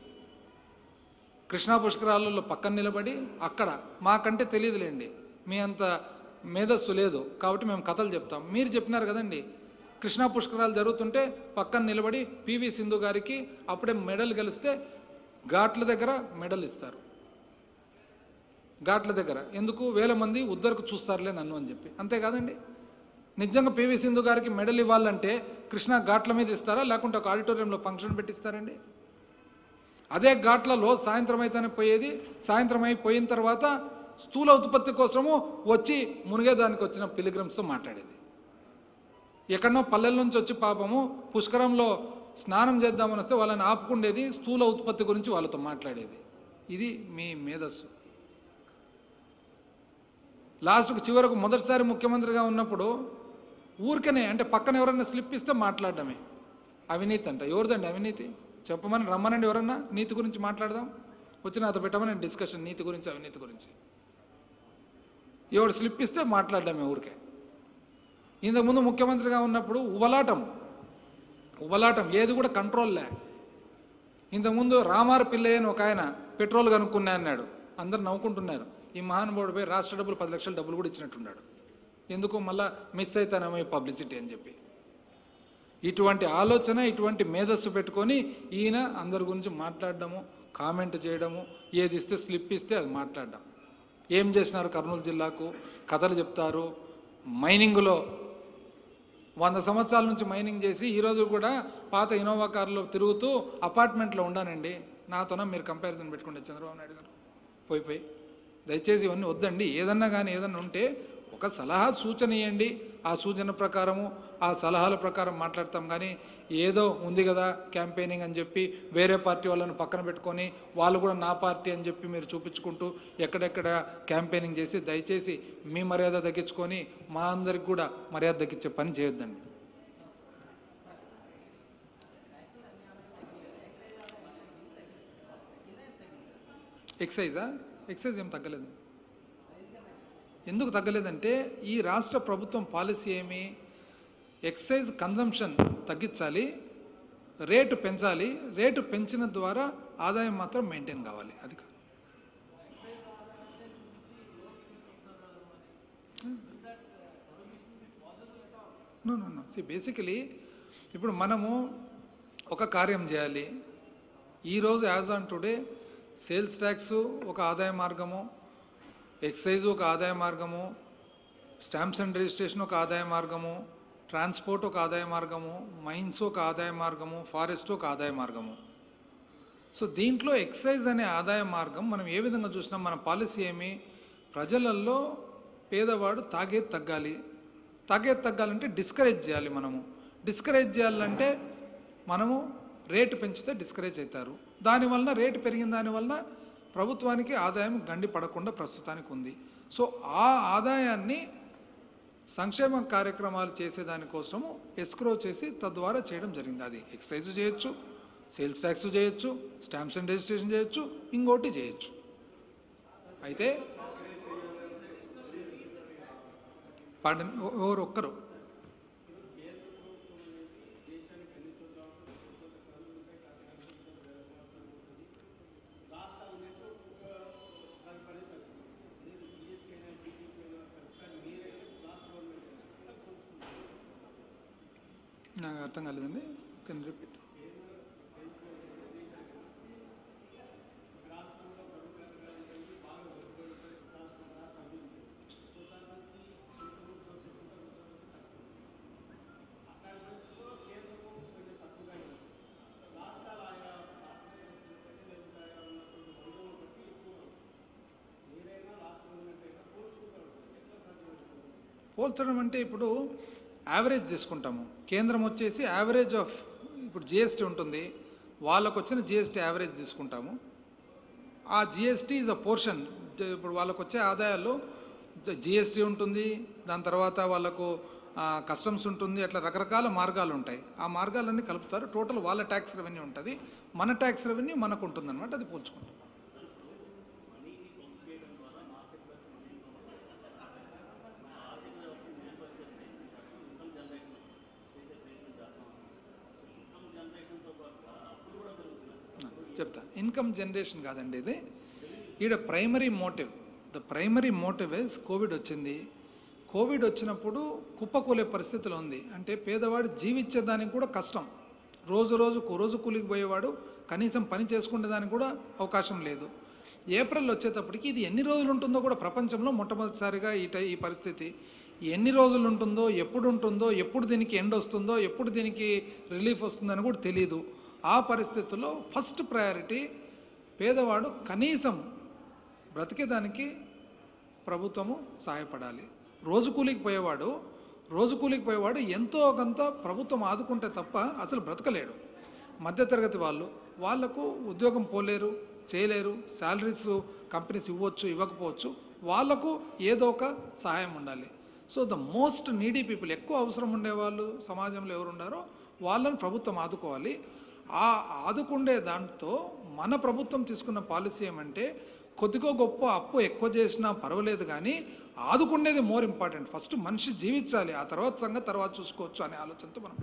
కృష్ణా పుష్కరాలలో పక్కన నిలబడి అక్కడ మాకంటే తెలియదులేండి మీ అంత మేధస్సు లేదు కాబట్టి మేము కథలు చెప్తాం మీరు చెప్పినారు కదండి కృష్ణా పుష్కరాలు జరుగుతుంటే పక్కన నిలబడి పివి సింధు గారికి అప్పుడే మెడల్ గెలిస్తే ఘాట్ల దగ్గర మెడల్ ఇస్తారు ఘాట్ల దగ్గర ఎందుకు వేల మంది ఉద్దరకు చూస్తారులే నన్ను అని చెప్పి అంతే కాదండి నిజంగా పివి సింధు గారికి మెడల్ ఇవ్వాలంటే కృష్ణా ఘాట్ల మీద ఇస్తారా లేకుంటే ఒక ఆడిటోరియంలో ఫంక్షన్ పెట్టిస్తారండి అదే ఘాట్లలో సాయంత్రం అయితేనే పోయేది సాయంత్రం అయిపోయిన తర్వాత స్థూల ఉత్పత్తి కోసము వచ్చి మునిగేదానికి వచ్చిన పిలిగ్రమ్స్తో మాట్లాడేది ఎక్కడనో పల్లెల నుంచి వచ్చి పాపము పుష్కరంలో స్నానం చేద్దామని వస్తే వాళ్ళని ఆపుకుండేది స్థూల ఉత్పత్తి గురించి వాళ్ళతో మాట్లాడేది ఇది మీ మేధస్సు లాస్ట్కు చివరకు మొదటిసారి ముఖ్యమంత్రిగా ఉన్నప్పుడు ఊరికనే అంటే పక్కన ఎవరన్నా స్లిప్ ఇస్తే మాట్లాడడమే అవినీతి అంట ఎవరిదండి అవినీతి చెప్పమని రమ్మనండి ఎవరన్నా నీతి గురించి మాట్లాడదాం వచ్చి నాతో పెట్టమని డిస్కషన్ నీతి గురించి అవినీతి గురించి ఎవడు స్లిప్ ఇస్తే మాట్లాడడమే ఊరికే ఇంతకుముందు ముఖ్యమంత్రిగా ఉన్నప్పుడు ఉబలాటం ఉబలాటం ఏది కూడా కంట్రోల్ లే ఇంతకుముందు రామారు పిల్లయ్య అని ఒక ఆయన పెట్రోల్ కనుక్కున్నా అన్నాడు అందరు నవ్వుకుంటున్నారు ఈ మహానుభావుడు పోయి రాష్ట్ర డబ్బులు పది లక్షల డబ్బులు కూడా ఇచ్చినట్టున్నాడు ఎందుకు మళ్ళా మిస్ అవుతానేమో ఈ పబ్లిసిటీ అని చెప్పి ఇటువంటి ఆలోచన ఇటువంటి మేధస్సు పెట్టుకొని ఈయన అందరి గురించి మాట్లాడడము కామెంట్ చేయడము ఏది ఇస్తే స్లిప్ ఇస్తే అది మాట్లాడడం ఏం చేసినారు కర్నూలు జిల్లాకు కథలు చెప్తారు మైనింగ్లో వంద సంవత్సరాల నుంచి మైనింగ్ చేసి ఈరోజు కూడా పాత ఇనోవా కార్లో తిరుగుతూ అపార్ట్మెంట్లో ఉండానండి నాతోనే మీరు కంపారిజన్ పెట్టుకుంటే చంద్రబాబు నాయుడు గారు పోయి పోయి దయచేసి ఇవన్నీ వద్దండి ఏదన్నా కానీ ఏదన్నా ఉంటే ఒక సలహా సూచన ఇవ్వండి ఆ సూచన ప్రకారము ఆ సలహాల ప్రకారం మాట్లాడతాం కానీ ఏదో ఉంది కదా క్యాంపెయినింగ్ అని చెప్పి వేరే పార్టీ వాళ్ళని పక్కన పెట్టుకొని వాళ్ళు కూడా నా పార్టీ అని చెప్పి మీరు చూపించుకుంటూ ఎక్కడెక్కడ క్యాంపెయినింగ్ చేసి దయచేసి మీ మర్యాద తగ్గించుకొని మా అందరికి కూడా మర్యాద తగ్గించే పని చేయొద్దండి ఎక్సైజా ఎక్సైజ్ ఏం తగ్గలేదు ఎందుకు తగ్గలేదంటే ఈ రాష్ట్ర ప్రభుత్వం పాలసీ ఏమి ఎక్సైజ్ కన్జంప్షన్ తగ్గించాలి రేటు పెంచాలి రేటు పెంచిన ద్వారా ఆదాయం మాత్రం మెయింటైన్ కావాలి అది కాదు no no no see basically ఇప్పుడు మనము ఒక కార్యం చేయాలి ఈరోజు as on today sales tax ఒక ఆదాయ మార్గము ఎక్సైజ్ ఒక ఆదాయ మార్గము స్టాంప్స్ అండ్ రిజిస్ట్రేషన్ ఒక ఆదాయ మార్గము ట్రాన్స్పోర్ట్ ఒక ఆదాయ మార్గము మైన్స్ ఒక ఆదాయ మార్గము ఫారెస్ట్ ఒక ఆదాయ మార్గము సో దీంట్లో ఎక్సైజ్ అనే ఆదాయ మార్గం మనం ఏ విధంగా చూసినాం మన పాలసీ ఏమి ప్రజలలో పేదవాడు తాగేది తగ్గాలి తాగేది తగ్గాలంటే డిస్కరేజ్ చేయాలి మనము డిస్కరేజ్ చేయాలంటే మనము రేటు పెంచితే డిస్కరేజ్ అవుతారు దానివలన రేటు పెరిగిన దానివలన ప్రభుత్వానికి ఆదాయం గండి పడకుండా ప్రస్తుతానికి ఉంది సో ఆ ఆదాయాన్ని సంక్షేమ కార్యక్రమాలు చేసేదానికోసము ఎస్క్రో చేసి తద్వారా చేయడం జరిగింది అది ఎక్సైజ్ చేయొచ్చు సేల్స్ ట్యాక్స్ చేయొచ్చు స్టాంప్స్ అండ్ రిజిస్ట్రేషన్ చేయొచ్చు ఇంకోటి చేయొచ్చు అయితే పాడండి ఎవ- ఎవరు ఒక్కరు నాకు అర్థం కాలేదండి కెన్ రిపీట్ పోల్చడం అంటే ఇప్పుడు యావరేజ్ తీసుకుంటాము కేంద్రం వచ్చేసి యావరేజ్ ఆఫ్ ఇప్పుడు జిఎస్టీ ఉంటుంది వాళ్ళకు వచ్చిన జిఎస్టీ యావరేజ్ తీసుకుంటాము ఆ జిఎస్టీ ఈజ్ అ పోర్షన్ ఇప్పుడు వాళ్ళకు వచ్చే ఆదాయాల్లో జిఎస్టీ ఉంటుంది దాని తర్వాత వాళ్ళకు కస్టమ్స్ ఉంటుంది అట్లా రకరకాల మార్గాలు ఉంటాయి ఆ మార్గాలన్నీ కలుపుతారు టోటల్ వాళ్ళ ట్యాక్స్ రెవెన్యూ ఉంటుంది మన ట్యాక్స్ రెవెన్యూ మనకు ఉంటుంది అనమాట అది పోల్చుకుంటాం చెప్తా ఇన్కమ్ జనరేషన్ కాదండి ఇది ఈడ primary motive the primary motive is Covid వచ్చింది కోవిడ్ వచ్చినప్పుడు కుప్పకూలే పరిస్థితిలో ఉంది అంటే పేదవాడు జీవించేదానికి కూడా కష్టం రోజు రోజుకు రోజు కూలికి పోయేవాడు కనీసం పని చేసుకునే దానికి కూడా అవకాశం లేదు ఏప్రిల్ వచ్చేటప్పటికి ఇది ఎన్ని రోజులు ఉంటుందో కూడా ప్రపంచంలో మొట్టమొదటిసారిగా ఈ టై ఈ పరిస్థితి ఎన్ని రోజులు ఉంటుందో ఎప్పుడు ఉంటుందో ఎప్పుడు దీనికి ఎండ్ వస్తుందో ఎప్పుడు దీనికి రిలీఫ్ వస్తుందని కూడా తెలియదు ఆ పరిస్థితుల్లో ఫస్ట్ ప్రయారిటీ పేదవాడు కనీసం బ్రతికేదానికి ప్రభుత్వము సహాయపడాలి రోజు కూలికి పోయేవాడు రోజు కూలికి పోయేవాడు ఎంతో కొంత ప్రభుత్వం ఆదుకుంటే తప్ప అసలు బ్రతకలేడు మధ్యతరగతి వాళ్ళు వాళ్లకు ఉద్యోగం పోలేరు చేయలేరు శాలరీస్ కంపెనీస్ ఇవ్వచ్చు ఇవ్వకపోవచ్చు వాళ్లకు ఏదో ఒక సహాయం ఉండాలి so the most needy people ఎక్కువ అవసరం ఉండేవాళ్ళు సమాజంలో ఎవరు ఉన్నారో వాళ్ళని ప్రభుత్వం ఆదుకోవాలి ఆ ఆదుకుండే దాంతో మన ప్రభుత్వం తీసుకున్న పాలసీ ఏమంటే కొద్దిగో గొప్ప అప్పు ఎక్కువ చేసినా పర్వాలేదు కానీ ఆదుకునేది మోర్ ఇంపార్టెంట్ ఫస్ట్ మనిషి జీవించాలి ఆ తర్వాత సంగతి తర్వాత చూసుకోవచ్చు అనే ఆలోచనతో మనం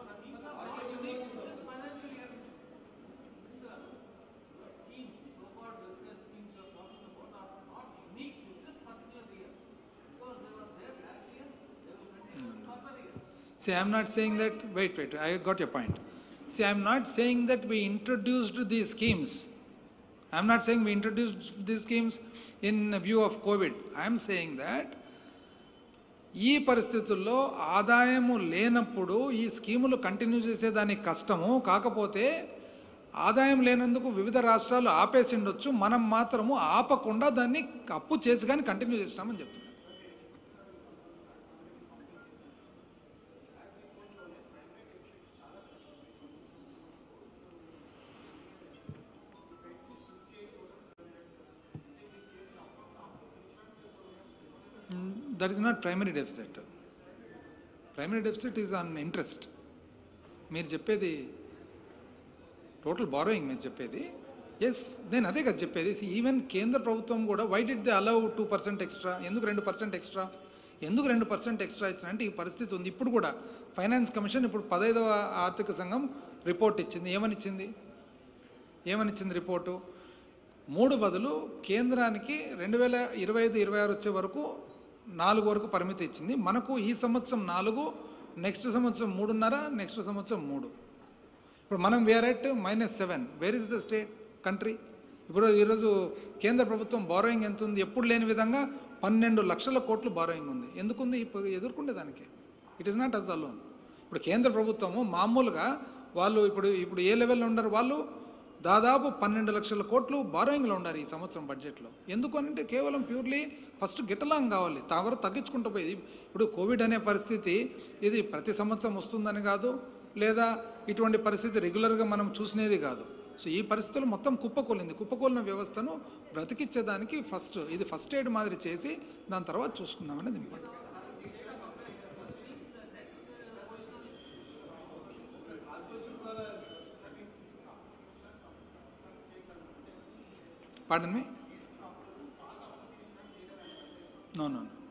See, I'm not saying that, wait, wait, I got your point. See, I'm not saying that we introduced these schemes. I'm not saying we introduced these schemes in view of COVID. I'm saying that ఈ పరిస్థితుల్లో ఆదాయము లేనప్పుడు ఈ స్కీములు continue చేసేదానికి కష్టము కాకపోతే ఆదాయం లేనందుకు వివిధ రాష్ట్రాలు ఆపేసి ఉండొచ్చు మనం మాత్రము ఆపకుండా దాన్ని అప్పు చేసి కానీ కంటిన్యూ చేస్తామని చెప్తున్నాం that is not primary deficit primary deficit is on interest మీరు చెప్పేది టోటల్ బారోయింగ్ మీరు చెప్పేది ఎస్ నేను అదే కదా చెప్పేది ఈవెన్ కేంద్ర ప్రభుత్వం కూడా why did they allow two percent extra ఎందుకు రెండు పర్సెంట్ ఎక్స్ట్రా ఎందుకు రెండు పర్సెంట్ ఎక్స్ట్రా ఇచ్చిన అంటే ఈ పరిస్థితి ఉంది ఇప్పుడు కూడా ఫైనాన్స్ కమిషన్ ఇప్పుడు పదైదవ ఆర్థిక సంఘం రిపోర్ట్ ఇచ్చింది ఏమని ఇచ్చింది ఏమని ఇచ్చింది రిపోర్టు మూడు బదులు కేంద్రానికి రెండు వేల ఇరవై ఐదు ఇరవై ఆరు వచ్చే వరకు నాలుగు వరకు పరిమితి ఇచ్చింది మనకు ఈ సంవత్సరం నాలుగు నెక్స్ట్ సంవత్సరం మూడున్నర నెక్స్ట్ సంవత్సరం మూడు ఇప్పుడు మనం where at minus seven where is the state country ఇప్పుడు ఈరోజు కేంద్ర ప్రభుత్వం బారోయింగ్ ఎంత ఉంది ఎప్పుడు లేని విధంగా పన్నెండు లక్షల కోట్లు బారోయింగ్ ఉంది ఎందుకుంది ఇప్పుడు ఎదుర్కొండే దానికి it is not us alone ఇప్పుడు కేంద్ర ప్రభుత్వము మామూలుగా వాళ్ళు ఇప్పుడు ఇప్పుడు ఏ లెవెల్లో ఉండరు వాళ్ళు దాదాపు పన్నెండు లక్షల కోట్లు బారోయింగ్లో ఉండాలి ఈ సంవత్సరం బడ్జెట్లో ఎందుకు అంటే కేవలం ప్యూర్లీ ఫస్ట్ గిట్టలాంగ్ కావాలి తావర తగ్గించుకుంటూ పోయి ఇప్పుడు కోవిడ్ అనే పరిస్థితి ఇది ప్రతి సంవత్సరం వస్తుందని కాదు లేదా ఇటువంటి పరిస్థితి రెగ్యులర్గా మనం చూసినది కాదు సో ఈ పరిస్థితులు మొత్తం కుప్పకూలింది కుప్పకూలిన వ్యవస్థను బ్రతికించేదానికి ఫస్ట్ ఇది ఫస్ట్ ఎయిడ్ మాదిరి చేసి దాని తర్వాత చూసుకుందాం అనేది important Pardon me? No, no, no.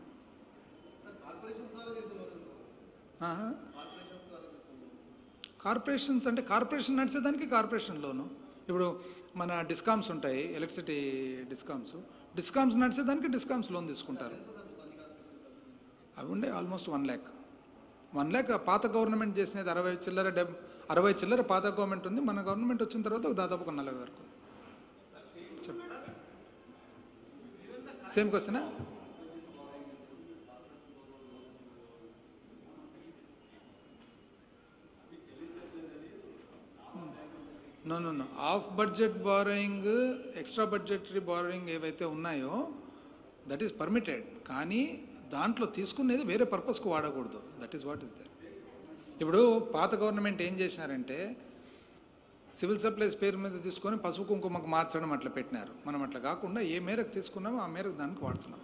ఆహా. కార్పొరేషన్స్ అంటే కార్పొరేషన్ నడిచేదానికి కార్పొరేషన్ లోను ఇప్పుడు మన డిస్కామ్స్ ఉంటాయి ఎలక్ట్రిసిటీ డిస్కామ్స్ డిస్కామ్స్ నడిచేదానికి డిస్కామ్స్ లోన్ తీసుకుంటారు అవి ఉండే almost one lakh one lakh పాత గవర్నమెంట్ చేసినది అరవై చిల్లర డెబ్ అరవై చిల్లర పాత గవర్నమెంట్ ఉంది మన గవర్నమెంట్ వచ్చిన తర్వాత ఒక దాదాపు ఒక నలభై వరకు చెప్పు సేమ్ క్వశ్చనా no no no off budget borrowing extra budgetary borrowing ఏవైతే ఉన్నాయో దట్ ఈస్ పర్మిటెడ్ కానీ దాంట్లో తీసుకునేది వేరే పర్పస్కు వాడకూడదు that is what is there ఇప్పుడు పాత గవర్నమెంట్ ఏం చేసినారంటే సివిల్ సప్లైస్ పేరు మీద తీసుకొని పసుపు కుంకుమకు మార్చడం అట్లా పెట్టినారు మనం అట్లా కాకుండా ఏ మేరకు తీసుకున్నామో ఆ మేరకు దానికి వాడుతున్నాం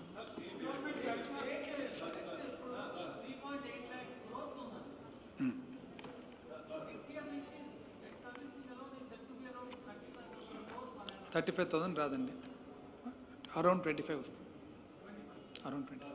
థర్టీ ఫైవ్ థౌసండ్ రాదండి అరౌండ్ ట్వంటీ ఫైవ్ వస్తుంది around twenty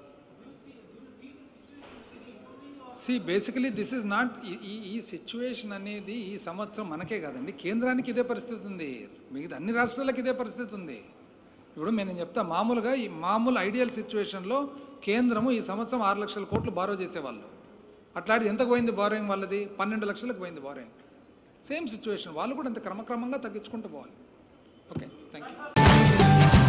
see basically this is not ఈ ఈ సిచ్యువేషన్ అనేది ఈ సంవత్సరం మనకే కాదండి కేంద్రానికి ఇదే పరిస్థితి ఉంది మిగతా అన్ని రాష్ట్రాలకు ఇదే పరిస్థితి ఉంది ఇప్పుడు నేను చెప్తా మామూలుగా ఈ మామూలు ఐడియల్ సిచ్యువేషన్లో కేంద్రము ఈ సంవత్సరం ఆరు లక్షల కోట్లు బారో చేసేవాళ్ళు అట్లాంటిది ఎంత పోయింది బారోయింగ్ వాళ్ళది పన్నెండు లక్షలకు పోయింది బారోయింగ్ సేమ్ సిచ్యువేషన్ వాళ్ళు కూడా ఇంత క్రమక్రమంగా తగ్గించుకుంటూ పోవాలి ఓకే థ్యాంక్ యూ